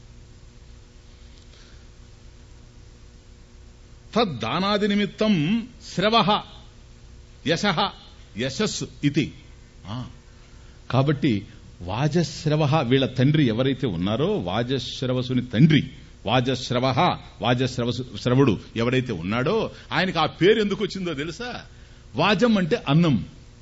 తద్దానాది నిమిత్తం శ్రవ యశ యశస్సు ఇది ఆ, కాబట్టి వాజశ్రవ వీళ్ళ తండ్రి ఎవరైతే ఉన్నారో వాజశ్రవసుని తండ్రి వాజశ్రవ వాజశ్రవసు శ్రవుడు ఎవరైతే ఉన్నాడో ఆయనకు ఆ పేరు ఎందుకు వచ్చిందో తెలుసా వాజం అంటే అన్నం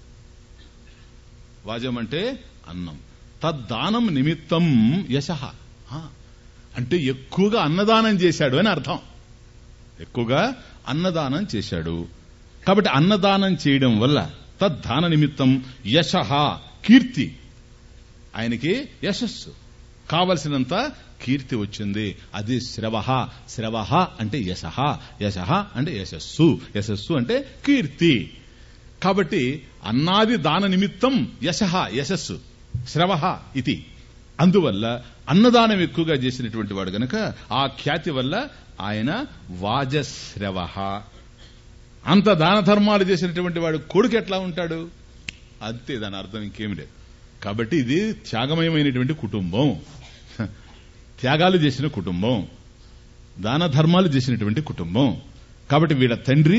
వాజం అంటే అన్నం తద్దానం నిమిత్తం యశ అంటే ఎక్కువగా అన్నదానం చేశాడు అని అర్థం ఎక్కువగా అన్నదానం చేశాడు కాబట్టి అన్నదానం చేయడం వల్ల తద్దాన నిమిత్తం యశ కీర్తి ఆయనకి యశస్సు కావలసినంత కీర్తి వచ్చింది అది శ్రవ శ్రవ అంటే యశ యశ అంటే యశస్సు యశస్సు అంటే కీర్తి కాబట్టి అన్నాది దాన నిమిత్తం యశ యశస్సు శ్రవ ఇది అందువల్ల అన్నదానం ఎక్కువగా చేసినటువంటి వాడు గనక ఆ ఖ్యాతి వల్ల ఆయన వాజశ్రవ అంత దాన ధర్మాలు చేసినటువంటి వాడు కొడుకు ఎట్లా ఉంటాడు అంతే దాని అర్థం ఇంకేమి లేదు కాబట్టి ఇది త్యాగమయమైనటువంటి కుటుంబం త్యాగాలు చేసిన కుటుంబం దాన ధర్మాలు చేసినటువంటి కుటుంబం కాబట్టి వీళ్ళ తండ్రి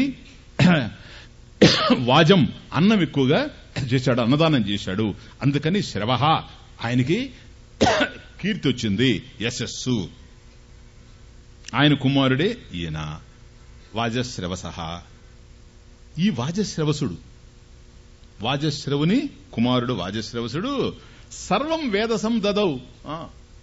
వాజం అన్నం ఎక్కువగా చేశాడు అన్నదానం చేశాడు అందుకని శ్రవ ఆయనకి కీర్తి వచ్చింది యశస్సు ఆయన కుమారుడే ఈయన వాజశ్రవస ఈ వాజశ్రవసుడు వాజశ్రవుని కుమారుడు వాజశ్రవసుడు సర్వం వేదసం దదౌ ఆ.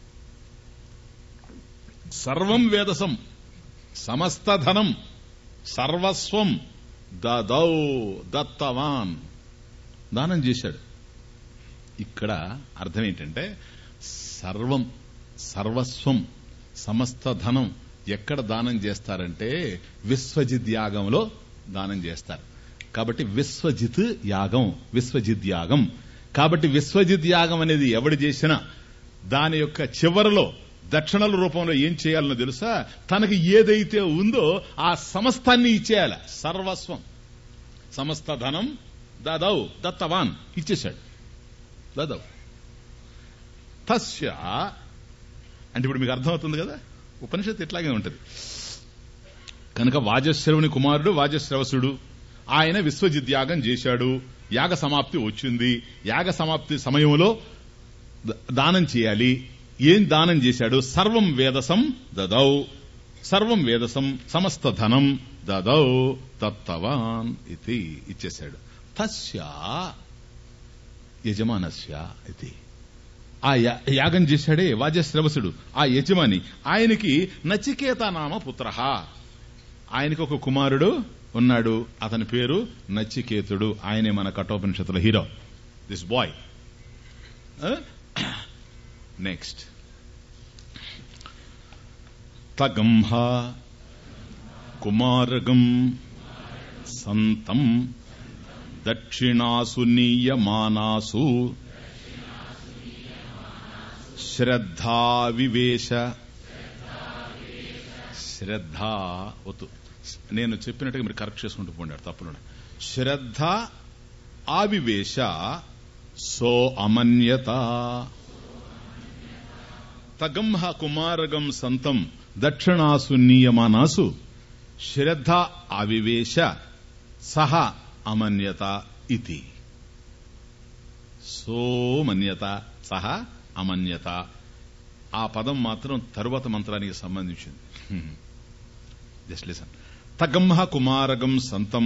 సర్వం వేదసం సమస్త ధనం సర్వస్వం దదౌ దత్తవాన్ దానం చేశాడు ఇక్కడ అర్థం ఏంటంటే సర్వం సర్వస్వం సమస్త ధనం ఎక్కడ దానం చేస్తారంటే విశ్వజిత్ యాగంలో దానం చేస్తారు కాబట్టి విశ్వజిత్ యాగం విశ్వజిత్ యాగం కాబట్టి విశ్వజిత్ యాగం అనేది ఎవడు చేసినా దాని యొక్క చివరలో దక్షిణల రూపంలో ఏం చేయాలనో తెలుసా తనకి ఏదైతే ఉందో ఆ సమస్తాన్ని ఇచ్చేయాల సర్వస్వం సమస్త ధనం దాదవ్ దత్తవాన్ ఇచ్చేశాడు దాదవ్ తస్య అంటే ఇప్పుడు మీకు అర్థమవుతుంది కదా ఉపనిషత్తు ఇట్లాగే ఉంటుంది కనుక వాజశ్రవుని కుమారుడు వాజశ్రవసుడు ఆయన విశ్వజిద్యాగం చేశాడు యాగ సమాప్తి వచ్చింది యాగ సమాప్తి సమయంలో ద- దానం చేయాలి ఏం దానం చేశాడు సర్వం వేదసం దదౌ సర్వం వేదసం సమస్త ధనం దదౌ దత్తవాన్ ఇది ఇచ్చేశాడు తస్య యజమానస్య ఇది ఆ యా- యాగం చేశాడే వాజశ్రవసుడు ఆ యజమాని ఆయనకి నచికేత నామ పుత్ర ఆయనకి ఒక కుమారుడు ఉన్నాడు అతని పేరు నచికేతుడు ఆయనే మన కఠోపనిషత్తుల హీరో దిస్ బాయ్ నెక్స్ట్ తగంహ కుమారగం సంతం దక్షిణాసు నీయమానాసు శ్రద్ధా వివేశ శ్రద్ధ వద్దు నేను చెప్పినట్టుగా మీరు కరెక్ట్ చేసుకుంటూ పోండి తప్పులు శ్రద్ధ ఆవివేశ సో అమన్యత తగంహ కుమారగం సంతం దక్షిణాసు నియమానాసు శ్రద్ధ ఆవివేశ సహ అమన్యత ఇతి సోమన్యత సహ అమన్యత ఆ పదం మాత్రం తరువాత మంత్రానికి సంబంధించింది జస్ట్ లిసన్ తగంహ కుమారగం సంతం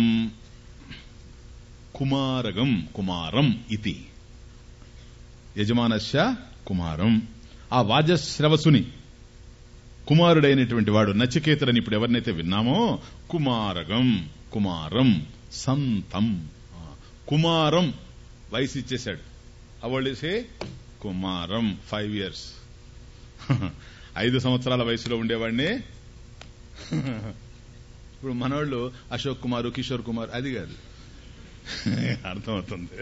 కుమారగం కుమారం ఇది యజమానస్య కుమారం ఆ వాజశ్రవసుని కుమారుడైనటువంటి వాడు నచికేతుడని ఇప్పుడు ఎవరినైతే విన్నామో కుమారగం కుమారం సంతం ఆ, కుమారం వయసు ఇచ్చేశాడు అవళిసే కుమారం ఫైవ్ ఇయర్స్ ఐదు సంవత్సరాల వయసులో ఉండేవాడిని ఇప్పుడు మనోళ్ళు అశోక్ కుమార్ కిషోర్ కుమార్ అది కాదు అర్థమవుతుంది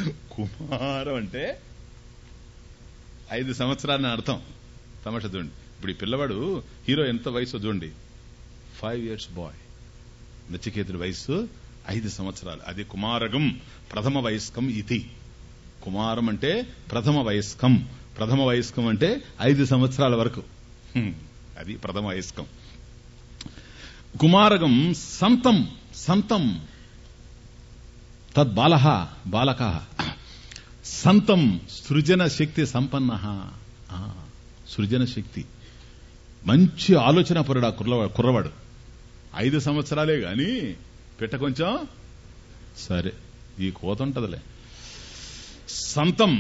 కుమారం అంటే ఐదు సంవత్సరాలని అర్థం తమాష చూడండి ఇప్పుడు ఈ పిల్లవాడు హీరో ఎంత వయసు చూడండి ఫైవ్ ఇయర్స్ బాయ్ నచికేతుడి వయస్సు ఐదు సంవత్సరాలు అది కుమారగం ప్రథమ వయస్కం ఇది కుమారం అంటే ప్రథమ వయస్కం ప్రథమ వయస్కం అంటే ఐదు సంవత్సరాల వరకు హ్మ్. అది ప్రథమ వయస్కం కుమారగం సంతం సంతం తద్బాల బాలక సంతం సృజన శక్తి సంపన్న సృజన శక్తి మంచి ఆలోచన పరుడు ఆ కుర్రవా- కుర్రవాడు ఐదు సంవత్సరాలే గాని పెట్ట కొంచెం సరే ఈ కోత ఉంటదిలే సంతం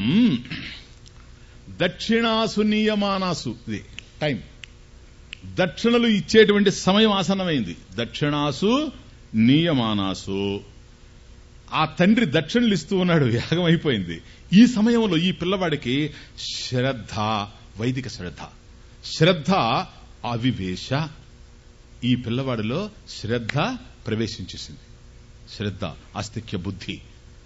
దక్షిణాసు నియమానాసు ఇది టైం దక్షిణలు ఇచ్చేటువంటి సమయం ఆసన్నమైంది దక్షిణాసు నియమానాసు ఆ తండ్రి దక్షిణలు ఇస్తూ ఉన్నాడు యాగం అయిపోయింది ఈ సమయంలో ఈ పిల్లవాడికి శ్రద్ధ వైదిక శ్రద్ధ శ్రద్ధ అవివేశ ఈ పిల్లవాడిలో శ్రద్ధ ప్రవేశించేసింది శ్రద్ధ ఆస్తిక్య బుద్ధి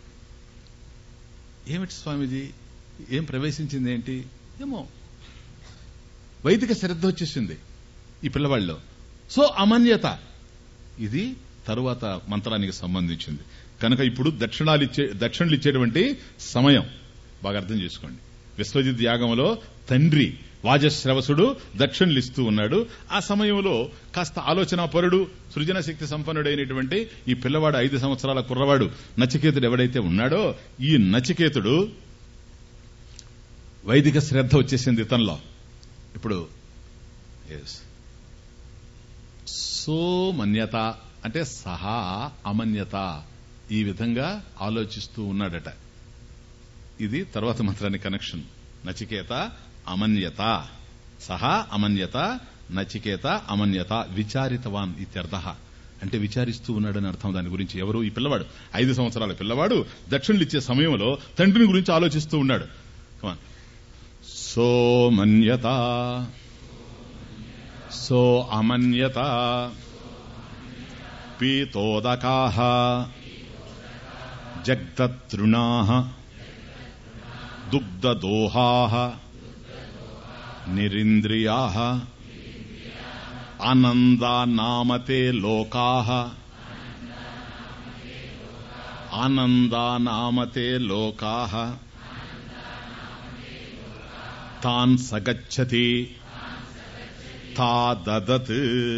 ఏమిటి స్వామీజీ ఏం ప్రవేశించింది ఏంటి ఏమో వైదిక శ్రద్ధ వచ్చేసింది ఈ పిల్లవాళ్ళలో సో అమన్యత ఇది తరువాత మంత్రానికి సంబంధించింది కనుక ఇప్పుడు దక్షిణాలు ఇచ్చే దక్షిణలు ఇచ్చేటువంటి సమయం బాగా అర్థం చేసుకోండి విశ్వజిత్ యాగంలో తండ్రి వాజశ్రవసుడు దక్షిణలు ఇస్తూ ఉన్నాడు ఆ సమయంలో కాస్త ఆలోచన పరుడు సృజన శక్తి సంపన్నుడైనటువంటి ఈ పిల్లవాడు ఐదు సంవత్సరాల కుర్రవాడు నచికేతుడు ఎవడైతే ఉన్నాడో ఈ నచికేతుడు వైదిక శ్రద్ధ వచ్చేసింది ఇతనిలో ఇప్పుడు yes. సోమన్యత అంటే సహా అమన్యత ఈ విధంగా ఆలోచిస్తూ ఉన్నాడట ఇది తర్వాత మంత్రానికి కనెక్షన్ నచికేత అమన్యత సహా అమన్యత నచికేత అమన్యత విచారితవాన్ ఇత్యర్థ అంటే విచారిస్తూ ఉన్నాడని అర్థం దాని గురించి ఎవరు ఈ పిల్లవాడు ఐదు సంవత్సరాల పిల్లవాడు దక్షిణలు ఇచ్చే సమయంలో తండ్రిని గురించి ఆలోచిస్తూ ఉన్నాడు Come on. సోమన్యత సో అమన్యత పీతోదకా జగ్దతృణా దుగ్ధదోహా నిరింద్రియా ఆనందానామతే లోకా ఆనందానామతే లోకా తాన్ సగచ్చతి తా దదత్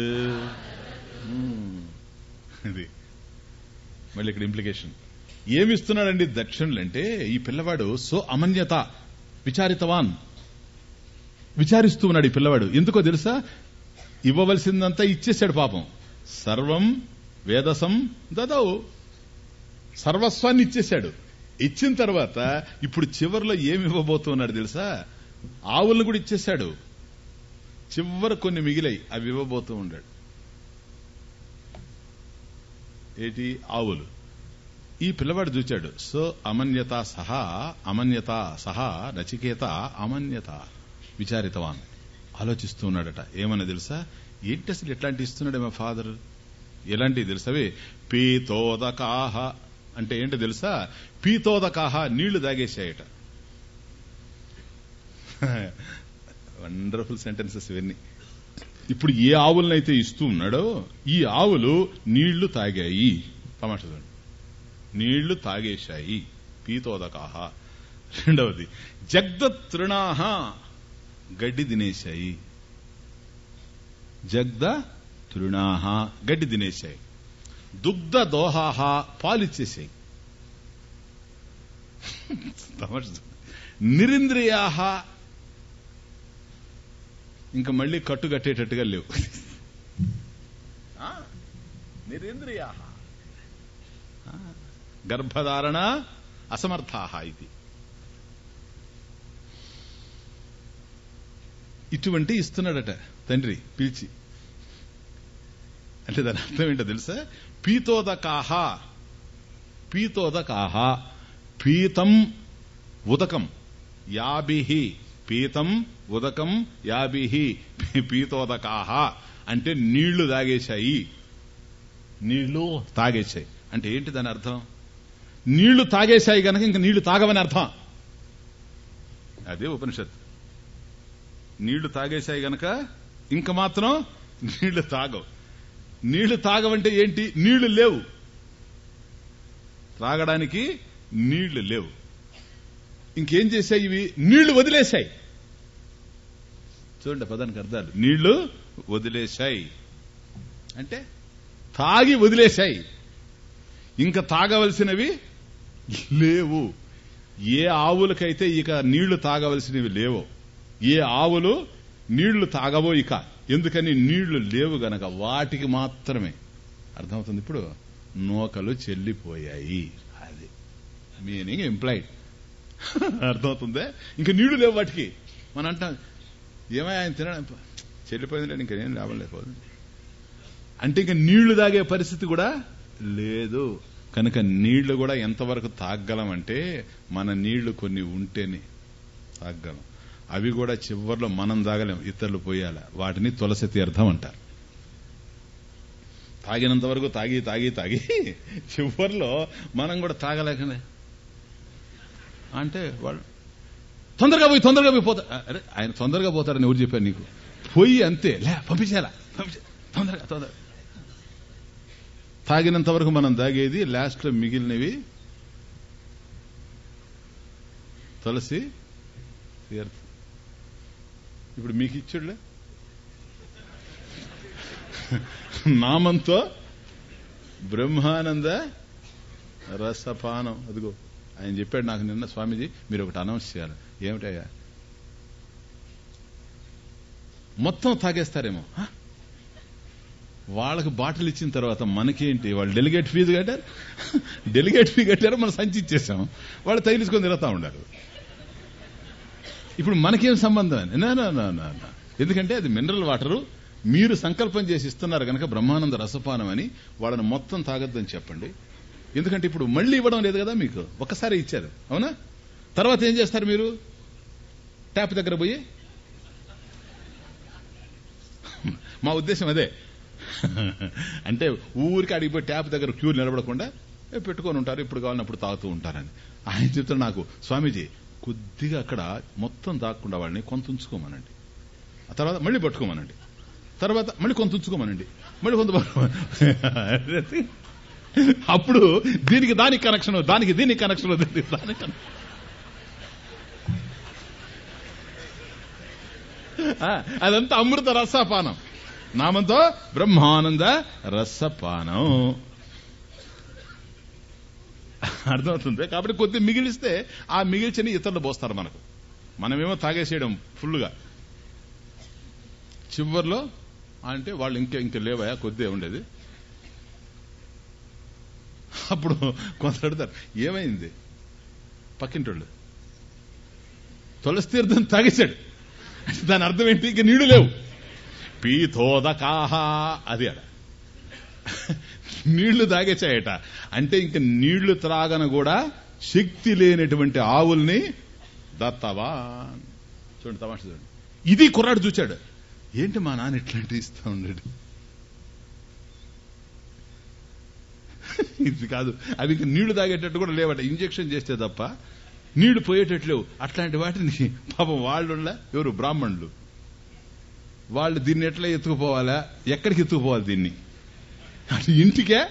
ఇది మళ్ళీ ఇక్కడ ఇంప్లికేషన్ ఏమిస్తున్నాడండి దక్షిణలు అంటే ఈ పిల్లవాడు సో అమన్యత విచారితవాన్ విచారిస్తూ ఉన్నాడు ఈ పిల్లవాడు ఎందుకో తెలుసా ఇవ్వవలసిందంతా ఇచ్చేశాడు పాపం సర్వం వేదసం దదవు సర్వస్వాన్ని ఇచ్చేశాడు ఇచ్చిన తర్వాత ఇప్పుడు చివరిలో ఏమి ఇవ్వబోతున్నాడు తెలుసా ఆవులను కూడా ఇచ్చేశాడు చివర కొన్ని మిగిలాయి అవి ఇవ్వబోతూ ఉన్నాడు ఏటి ఆవులు ఈ పిల్లవాడు చూచాడు సో అమన్యత సహా అమన్యత సహా నచికేత అమన్యత విచారితవాన్ ఆలోచిస్తూ ఉన్నాడట ఏమన్నా తెలుసా ఏంటి అసలు ఎట్లాంటి ఇస్తున్నాడు మా ఫాదర్ ఎలాంటివి తెలుసవే పీతోదకాహ అంటే ఏంటో తెలుసా పీతోదకాహ నీళ్లు తాగేశాయట వండర్ఫుల్ సెంటెన్సెస్ ఇవన్నీ ఇప్పుడు ఏ ఆవులనైతే ఇస్తూ ఉన్నాడో ఈ ఆవులు నీళ్లు తాగాయి తమాషా చూడండి నీళ్లు తాగేశాయి పీతోదకాహ రెండవది జగ్దతృణాహ గడ్డి తినేశాయి జగ్ద తృణాహ గడ్డి తినేశాయి దుగ్ధ దోహాహ పాలిచ్చేసాయి తమాషా చూడండి. నిరింద్రియాహ ఇంకా మళ్ళీ కట్టు కట్టేటట్టుగా లేవు ఆ, నిరేంద్రియా గర్భధారణ అసమర్థా ఇది ఇటువంటి ఇస్తున్నాడట తండ్రి పిలిచి అంటే దాని అర్థం ఏంటో తెలుసా పీతోదకాహ పీతోదకాహ పీతం ఉదకం యాభిహి పీతం ఉదకం యాభిహి పీతోదకాహ అంటే నీళ్లు తాగేశాయి నీళ్లు తాగేశాయి అంటే ఏంటి దాని అర్థం నీళ్లు తాగేశాయి గనక ఇంకా నీళ్లు తాగవని అర్థం అదే ఉపనిషత్ నీళ్లు తాగేశాయి గనక ఇంక మాత్రం నీళ్లు తాగవు నీళ్లు తాగవంటే ఏంటి నీళ్లు లేవు త్రాగడానికి నీళ్లు లేవు ఇంకేం చేశాయి ఇవి నీళ్లు వదిలేశాయి చూడండి పదానికి అర్థాలు నీళ్లు వదిలేశాయి అంటే తాగి వదిలేశాయి ఇంకా తాగవలసినవి లేవు ఏ ఆవులకైతే ఇక నీళ్లు తాగవలసినవి లేవో ఏ ఆవులు నీళ్లు తాగవో ఇక ఎందుకని నీళ్లు లేవు గనక వాటికి మాత్రమే అర్థమవుతుంది ఇప్పుడు నూకలు చెల్లిపోయాయి అది మీనింగ్ ఎంప్లాయిడ్ అర్థమవుతుందే ఇంకా నీళ్లు లేవు వాటికి మనం అంటాం ఏమై ఆయన తినడం చెల్లిపోయిందిలే ఇంకా ఏం లాభం లేకపోదు అంటే ఇంకా నీళ్లు తాగే పరిస్థితి కూడా లేదు కనుక నీళ్లు కూడా ఎంతవరకు తాగలం అంటే మన నీళ్లు కొన్ని ఉంటేనే తాగలం అవి కూడా చివరిలో మనం తాగలేం ఇతరులు పోయాల వాటిని తులసి తీర్థం అంటారు తాగినంత వరకు తాగి తాగి తాగి చివరిలో మనం కూడా తాగలేకనే అంటే వాళ్ళు తొందరగా పోయి తొందరగా పోయి పోతా అరే ఆయన తొందరగా పోతారని ఎవరు చెప్పారు నీకు పోయి అంతే లే పంపించేలా పంపించే తొందరగా తొందరగా తాగినంత వరకు మనం తాగేది లాస్ట్ లో మిగిలినవి తులసి తీర్థం ఇప్పుడు మీకు ఇచ్చుడులే నామంతో బ్రహ్మానంద రసపానం అదిగో ఆయన చెప్పాడు నాకు నిన్న స్వామీజీ మీరు ఒకటి అనౌన్స్ చేయాలి ఏమిటయ్యా మొత్తం తాగేస్తారేమో హ? వాళ్ళకి బాటిల్ ఇచ్చిన తర్వాత మనకేంటి వాళ్ళు డెలిగేట్ ఫీజు కట్టారు డెలిగేట్ ఫీ కట్టారు మనం సంచి ఇచ్చేసాం వాళ్ళు తగిలించుకొని తిరుగుతా ఉండారు ఇప్పుడు మనకేం సంబంధం అని నా, నా, నా, నా, నా. ఎందుకంటే అది మినరల్ వాటరు మీరు సంకల్పం చేసి ఇస్తున్నారు కనుక బ్రహ్మానంద రసపానం అని వాళ్ళని మొత్తం తాగొద్దని చెప్పండి ఎందుకంటే ఇప్పుడు మళ్ళీ ఇవ్వడం లేదు కదా మీకు ఒక్కసారి ఇచ్చారు అవునా తర్వాత ఏం చేస్తారు మీరు ట్యాప్ దగ్గర పోయి మా ఉద్దేశం అదే అంటే ఊరికి అడిగిపోయి ట్యాప్ దగ్గర క్యూ నిలబడకుండా ఏ, పెట్టుకొని ఉంటారు ఇప్పుడు కావాలన్నప్పుడు తాగుతూ ఉంటారని ఆయన చెప్తారు నాకు స్వామీజీ కొద్దిగా అక్కడ మొత్తం తాగకుండా వాళ్ళని కొంత ఉంచుకోమనండి ఆ తర్వాత మళ్ళీ పట్టుకోమనండి తర్వాత మళ్ళీ కొంత ఉంచుకోమనండి మళ్ళీ కొంత పట్టుకోమనండి. అప్పుడు దీనికి దానికి కనెక్షన్ దానికి దీనికి కనెక్షన్ దానికి దానికి కనెక్షన్ ఆ, అదంతా అమృత రసపానం నామంతో బ్రహ్మానంద రసపానం అర్థమవుతుంది కాబట్టి కొద్ది మిగిలిస్తే ఆ మిగిల్చని ఇతరులు పోస్తారు మనకు మనమేమో తాగేసేయడం ఫుల్గా చివర్లో అంటే వాళ్ళు ఇంకా ఇంకా లేవయా కొద్దే ఉండేది అప్పుడు కొందరు అడుగుతారు ఏమైంది పక్కింటోళ్ళు తులసి తీర్థం తాగేశాడు దాని అర్థం ఏంటి ఇంక నీళ్లు లేవు పీతోదకాహ అది అడ నీళ్లు తాగేశాయట అంటే ఇంక నీళ్లు త్రాగన కూడా శక్తి లేనటువంటి ఆవుల్ని దత్తవా చూడండి తమాషా చూడండి ఇది కుర్రాడు చూచాడు ఏంటి మా నాన్న ఇట్లాంటి ఇస్తా ఉన్నాడు ఇది కాదు అవి ఇంక నీళ్లు తాగేటట్టు కూడా లేవట ఇంజెక్షన్ చేస్తే తప్ప నీళ్లు పోయేటట్లు లేవు అట్లాంటి వాటిని పాపం వాళ్ళు ఎవరు బ్రాహ్మణులు వాళ్ళు దీన్ని ఎట్లా ఎత్తుకుపోవాలా ఎక్కడికి ఎత్తుకుపోవాలి దీన్ని అటు ఇంటికే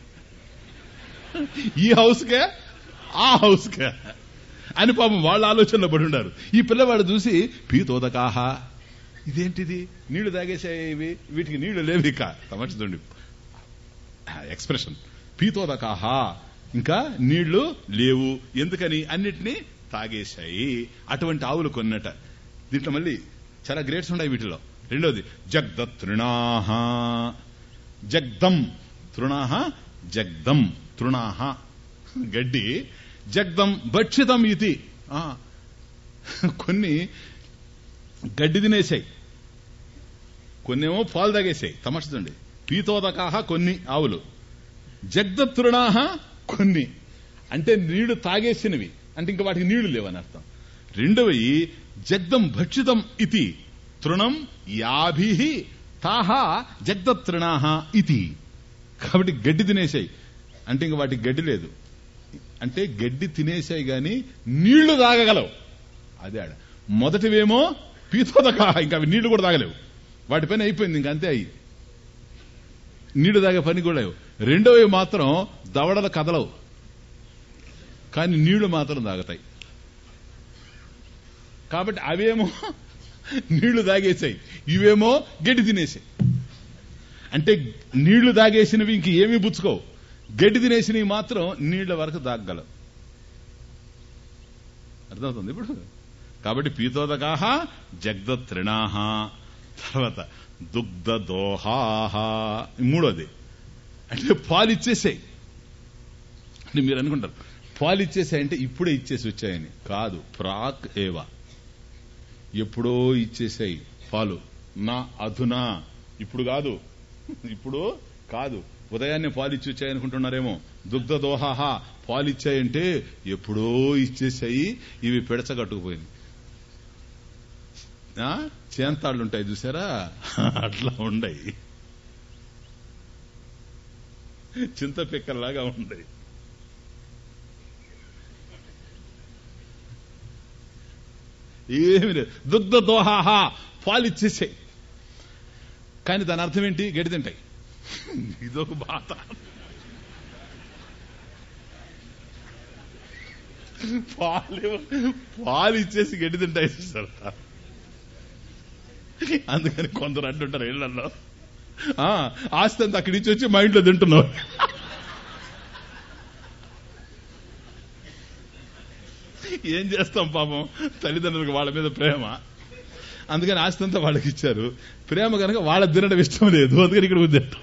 ఈ హౌస్కే ఆ హౌస్కే అని పాపం వాళ్ళ ఆలోచనలో పడి ఉన్నారు ఈ పిల్లవాడు చూసి పీతోదకాహ ఇదేంటిది నీళ్లు తాగేసాయి ఇవి వీటికి నీళ్లు లేవు ఇక తమచుదండి ఎక్స్ప్రెషన్ పీతోదకాహ ఇంకా నీళ్లు లేవు ఎందుకని అన్నిటినీ తాగేశాయి అటువంటి ఆవులు కొన్నట దీంట్లో మళ్ళీ చాలా గ్రేట్స్ ఉన్నాయి వీటిలో రెండోది జగ్ద తృణాహ జగ్దం తృణాహ జగ్దం తృణాహ గడ్డి జగ్దం భక్షితం ఇది ఆ, కొన్ని గడ్డి తినేసాయి కొన్నేమో పాలు తాగేసాయి తమచుదండి పీతోదకాహ కొన్ని ఆవులు జగ్దతృణాహ కొన్ని అంటే నీళ్లు తాగేసినవి అంటే ఇంకా వాటికి నీళ్లు లేవని అర్థం రెండవది జగ్దం భక్షితం ఇది తృణం యాభి తాహ జగ్దతృణాహ ఇది కాబట్టి గడ్డి తినేసాయి అంటే ఇంక వాటికి గడ్డి లేదు అంటే గడ్డి తినేసాయి గాని నీళ్లు తాగగలవు అదే ఆడ మొదటివేమో పీతోదక ఇంకా అవి నీళ్లు కూడా తాగలేవు వాటి పని అయిపోయింది ఇంక అంతే అయ్యి నీళ్లు తాగే పని కూడా లేవు రెండవవి మాత్రం దవడలు కదలవు కానీ నీళ్లు మాత్రం తాగుతాయి కాబట్టి అవేమో నీళ్లు తాగేసాయి ఇవేమో గడ్డి తినేసాయి అంటే నీళ్లు తాగేసినవి ఇంక ఏమీ పుచ్చుకోవు గడ్డి తినేసినవి మాత్రం నీళ్ల వరకు తాగలవు అర్థమవుతుంది ఇప్పుడు కాబట్టి పీతోదకాహ జగ్దత్రిణాహ తర్వాత దుగ్ధ దోహాహ మూడోది అంటే పాలు ఇచ్చేసాయి అంటే మీరు అనుకుంటారు పాలు ఇచ్చేసాయి అంటే ఇప్పుడే ఇచ్చేసి వచ్చాయని కాదు ప్రాక్ ఏవా ఎప్పుడో ఇచ్చేసాయి పాలు నా అధునా ఇప్పుడు కాదు ఇప్పుడు కాదు ఉదయాన్నే పాలు ఇచ్చి వచ్చాయి అనుకుంటున్నారేమో దుగ్ధ దోహాహ పాలు ఇచ్చాయంటే ఎప్పుడో ఇచ్చేసాయి ఇవి పెడచగట్టుకుపోయింది ఆ? చేంతాళ్ళు ఉంటాయి చూసారా అట్లా ఉండయి చింత పిక్కల్లాగా ఉండయి ఏమి లేదు దుగ్ధ దోహాహ పాలు ఇచ్చేసాయి కానీ దాని అర్థం ఏంటి గడి తింటాయి ఇదొక బాధ పాలు పాలు ఇచ్చేసి గడ్డి తింటాయి సార్ అందుకని కొందరు అంటుంటారు ఇళ్లలో ఆ, ఆస్తి అంతా అక్కడి నుంచి వచ్చి మా ఇంట్లో తింటున్నావు ఏం చేస్తాం పాపం తల్లిదండ్రులకు వాళ్ళ మీద ప్రేమ అందుకని ఆస్తి అంతా వాళ్ళకి ఇచ్చారు ప్రేమ కనుక వాళ్ళ తినడం ఇష్టం లేదు అందుకని ఇక్కడ ఉద్దేశం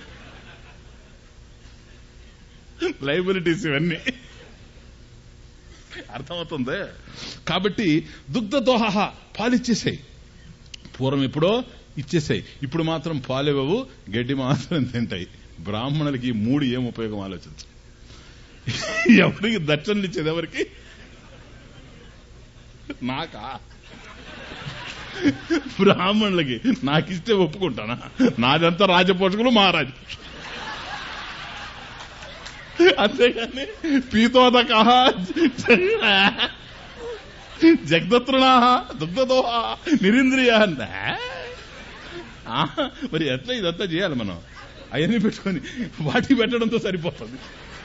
లైబిలిటీస్ ఇవన్నీ అర్థమవుతుంది కాబట్టి దుగ్ధ దోహ పాలిచ్చేసాయి పూర్వం ఎప్పుడో ఇచ్చేసాయి ఇప్పుడు మాత్రం పాలివ్వవు గడ్డి మాత్రం తింటాయి బ్రాహ్మణులకి ఈ మూడు ఏం ఉపయోగం ఆలోచించు ఎవరికి దర్శనలు ఇచ్చేది ఎవరికి నాకా బ్రాహ్మణులకి నాకిస్తే ఒప్పుకుంటానా నాదంతా రాజపోషకులు మహారాజు అంతేగాని పీతోదక జగదత్రుణా దుగ్ధదోహ నిరింద్రియ మరి ఎట్లా ఇదంతా చేయాలి మనం అవన్నీ పెట్టుకొని వాటికి పెట్టడంతో సరిపోతుంది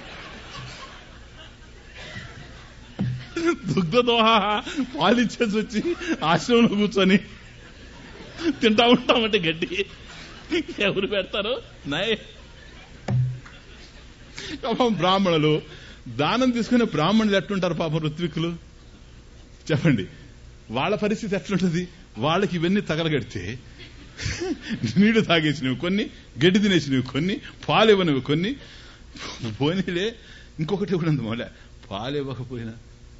దుగ్ధదోహ పాలిచ్చేసి వచ్చి ఆశ్రమంలో కూర్చొని తింటా ఉంటామంటే గడ్డి ఎవరు పెడతారు నాయ్ పాపం బ్రాహ్మణులు దానం తీసుకునే బ్రాహ్మణులు ఎట్లుంటారు పాపం ఋత్వికులు చెప్పండి వాళ్ళ పరిస్థితి ఎట్లుంటది వాళ్ళకి ఇవన్నీ తగలగడితే నీళ్లు తాగేసినవి కొన్ని గడ్డి తినేసినవి కొన్ని పాలు ఇవ్వనివి కొన్ని పోనీలే ఇంకొకటి కూడా ఉంది మొదలే పాలు ఇవ్వకపోయినా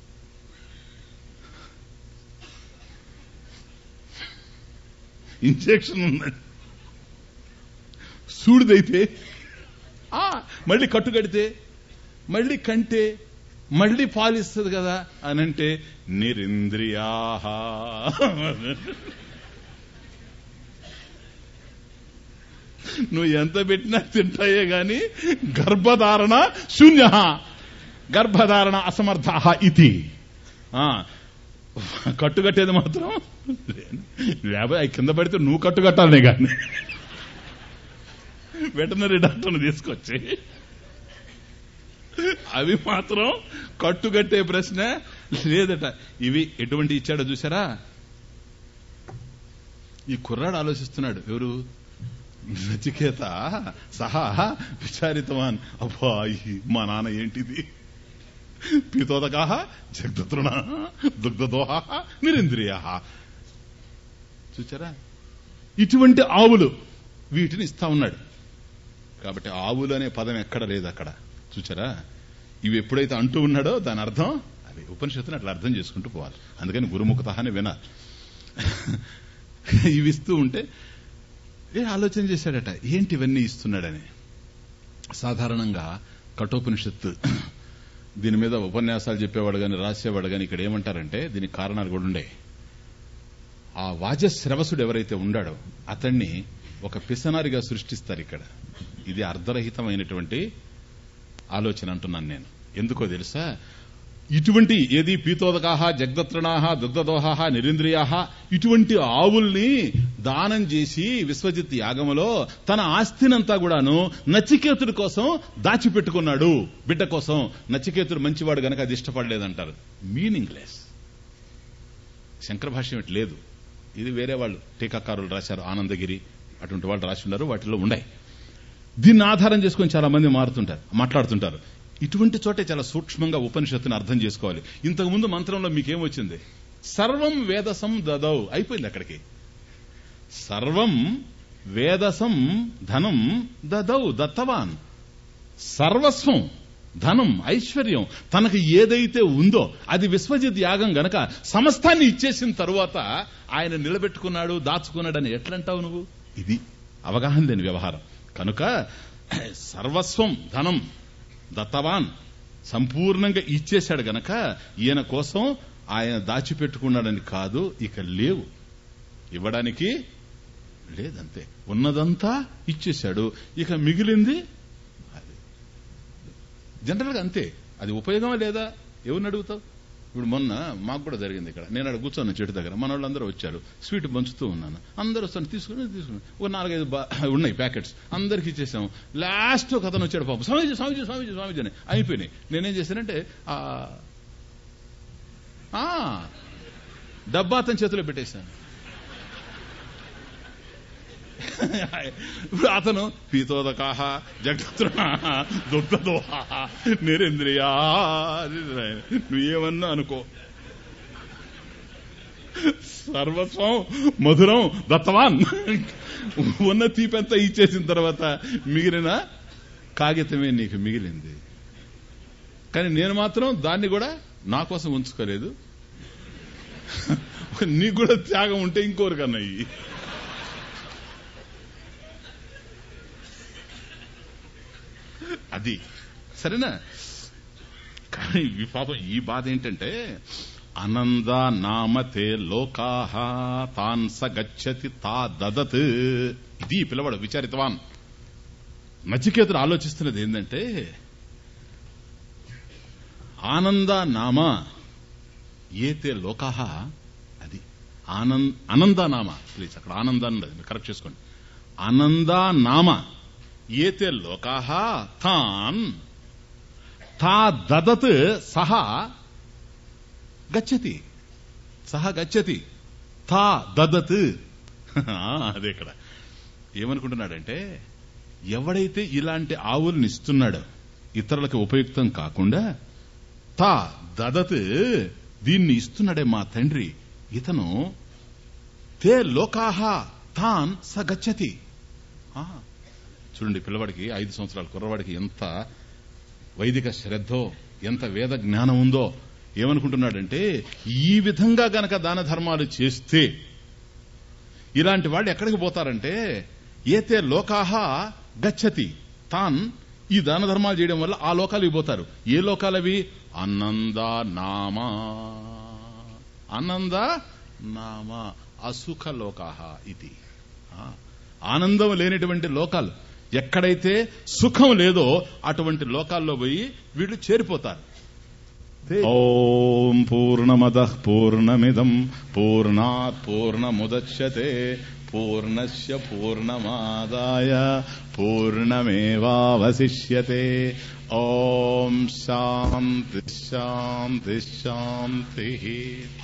ఇంజెక్షన్ ఉందండి సూడిదైతే ఆ, మళ్ళీ కట్టు కడితే మళ్ళీ కంటే మళ్ళీ పాలిస్తుంది కదా అని అంటే నిరింద్రియా నువ్వు ఎంత పెట్టినా తింటాయే గాని గర్భధారణ శూన్య గర్భధారణ అసమర్థ ఇది ఆ, కట్టుకట్టేది మాత్రం లేకపోతే అవి కింద పడితే నువ్వు కట్టుకట్టాలనే కానీ వెటనరీ డాక్టర్ని తీసుకొచ్చి అవి మాత్రం కట్టుకట్టే ప్రశ్న లేదట ఇవి ఎటువంటి ఇచ్చాడో చూసారా ఈ కుర్రాడు ఆలోచిస్తున్నాడు ఎవరు నచికేత సహా విచారితవాన్ అబ్బా ఈ మా నాన్న ఏంటిది పీతోదకా జగదతృణ దుగ్ధదోహ నిరింద్రియ చూచారా ఇటువంటి ఆవులు వీటిని ఇస్తా ఉన్నాడు కాబట్టి ఆవులు అనే పదం ఎక్కడ లేదు అక్కడ చూచారా ఇవి ఎప్పుడైతే అంటూ ఉన్నాడో దాని అర్థం అవి ఉపనిషత్తుని అట్లా అర్థం చేసుకుంటూ పోవాలి అందుకని గురుముఖత అని వినాలి ఇవి ఇస్తూ ఉంటే ఏ ఆలోచన చేశాడట ఏంటి ఇవన్నీ ఇస్తున్నాడని సాధారణంగా కఠోపనిషత్తు దీని మీద ఉపన్యాసాలు చెప్పేవాడు కానీ రాసేవాడు కానీ ఇక్కడ ఏమంటారంటే దీనికి కారణాలు కూడా ఉండే ఆ వాజశ్రవసుడు ఎవరైతే ఉండాడో అతన్ని ఒక పిసనారిగా సృష్టిస్తారు ఇక్కడ ఇది అర్ధరహితమైనటువంటి ఆలోచన అంటున్నాను నేను ఎందుకో తెలుసా ఇటువంటి ఏది పీతోదకాహ జగదత్రణాహ దుగ్ధదోహాహ నిరింద్రియాహ ఇటువంటి ఆవుల్ని దానం చేసి విశ్వజిత్ యాగములో తన ఆస్తినంతా కూడాను నచికేతుడి కోసం దాచిపెట్టుకున్నాడు బిడ్డ కోసం నచికేతుడు మంచివాడు గనక అది ఇష్టపడలేదంటారు మీనింగ్ లెస్ శంకర భాష్యం ఇటు లేదు ఇది వేరే వాళ్ళు టీకాకారులు రాశారు ఆనందగిరి అటువంటి వాళ్ళు రాసి ఉన్నారు వాటిలో ఉన్నాయి దీన్ని ఆధారం చేసుకొని చాలా మంది మారుతుంటారు మాట్లాడుతుంటారు ఇటువంటి చోటే చాలా సూక్ష్మంగా ఉపనిషత్తుని అర్థం చేసుకోవాలి ఇంతకు ముందు మంత్రంలో మీకేం వచ్చింది సర్వం వేదసం దదౌ అయిపోయింది అక్కడికి సర్వం వేదసం ధనం దదౌ దత్తవాన్ సర్వస్వం ధనం ఐశ్వర్యం తనకు ఏదైతే ఉందో అది విశ్వజిత్ యాగం గనక సమస్తాన్ని ఇచ్చేసిన తరువాత ఆయన నిలబెట్టుకున్నాడు దాచుకున్నాడని ఎట్లంటావు నువ్వు ఇది అవగాహన లేని వ్యవహారం కనుక సర్వస్వం ధనం దత్తవాన్ సంపూర్ణంగా ఇచ్చేశాడు గనక ఈయన కోసం ఆయన దాచిపెట్టుకున్నాడని కాదు ఇక లేవు ఇవ్వడానికి లేదంతే ఉన్నదంతా ఇచ్చేశాడు ఇక మిగిలింది అది జనరల్గా అంతే అది ఉపయోగమా లేదా ఎవరిని అడుగుతావు ఇప్పుడు మొన్న మాకు కూడా జరిగింది ఇక్కడ నేను అక్కడ కూర్చొని చెట్టు దగ్గర మన వాళ్ళందరూ వచ్చారు స్వీట్ పంచుతూ ఉన్నాను అందరూ వస్తాను తీసుకుని తీసుకుని ఒక నాలుగైదు బా- ఉన్నాయి ప్యాకెట్స్ అందరికి ఇచ్చేసాం లాస్ట్ ఒక అతను వచ్చాడు పాపం స్వామీజీ స్వామీజీ స్వామీజీ స్వామీజీ అని అయిపోయినాయి నేనేం చేశానంటే ఆ ఆ, డబ్బా అతని చేతిలో పెట్టేశాను ఇప్పుడు అతను పీతోదకాహ జగత్రుణ దుగ్ధదోహ నిరేంద్రియా నువ్వేమన్నా అనుకో సర్వస్వం మధురం దత్తవాన్ ఉన్న తీపంతా ఇచ్చేసిన తర్వాత మిగిలిన కాగితమే నీకు మిగిలింది కానీ నేను మాత్రం దాన్ని కూడా నా కోసం ఉంచుకోలేదు నీకు కూడా త్యాగం ఉంటే ఇంకోరికన్నా ఇయ్యి. అది సరేనా కానీ ఈ పాపం ఈ బాధ ఏంటంటే అనంద నామతే లోకాహ తాన్ స గచ్చతి తా దదత్ ఇది ఈ పిల్లవాడు విచారితవాన్ నచికేతుడు ఆలోచిస్తున్నది ఏంటంటే ఆనంద నామ ఏతే లోకాహ అది ఆనంద్ అనందనామ ప్లీజ్ అక్కడ ఆనందాన్ని ఉండదు మీరు కరెక్ట్ చేసుకోండి ఆనందా నామ ఏతే లోకాహ తాన్ తా దదత్ సహా గచ్చతి సహా గచ్చతి తా దదత్ ఆ, అదే ఇక్కడ ఏమనుకుంటున్నాడంటే ఎవడైతే ఇలాంటి ఆవుల్ని ఇస్తున్నాడో ఇతరులకు ఉపయుక్తం కాకుండా తా దదత్ దీన్ని ఇస్తున్నాడే మా తండ్రి ఇతను తే లోకాహ తాన్ స గచ్చతి ఆ, చూడండి పిల్లవాడికి ఐదు సంవత్సరాల కుర్రవాడికి ఎంత వైదిక శ్రద్ధో ఎంత వేద జ్ఞానం ఉందో ఏమనుకుంటున్నాడంటే ఈ విధంగా గనక దాన ధర్మాలు చేస్తే ఇలాంటి వాళ్ళు ఎక్కడికి పోతారంటే ఏతే లోకాహ గచ్చతి తాన్ ఈ దాన ధర్మాలు చేయడం వల్ల ఆ లోకాలు పోతారు ఏ లోకాలవి అనంద నామా అనంద నామ అసుఖ లోకాహ ఇది ఆ, ఆనందం లేనిటువంటి లోకాలు ఎక్కడైతే సుఖం లేదో అటువంటి లోకాల్లో పోయి వీళ్ళు చేరిపోతారు ఓం పూర్ణమద పూర్ణమిదం పూర్ణాత్ పూర్ణముదచ్యతే పూర్ణస్య పూర్ణమాదాయ పూర్ణమేవావశిష్యతే ఓం శాంతి శాంతి శాంతి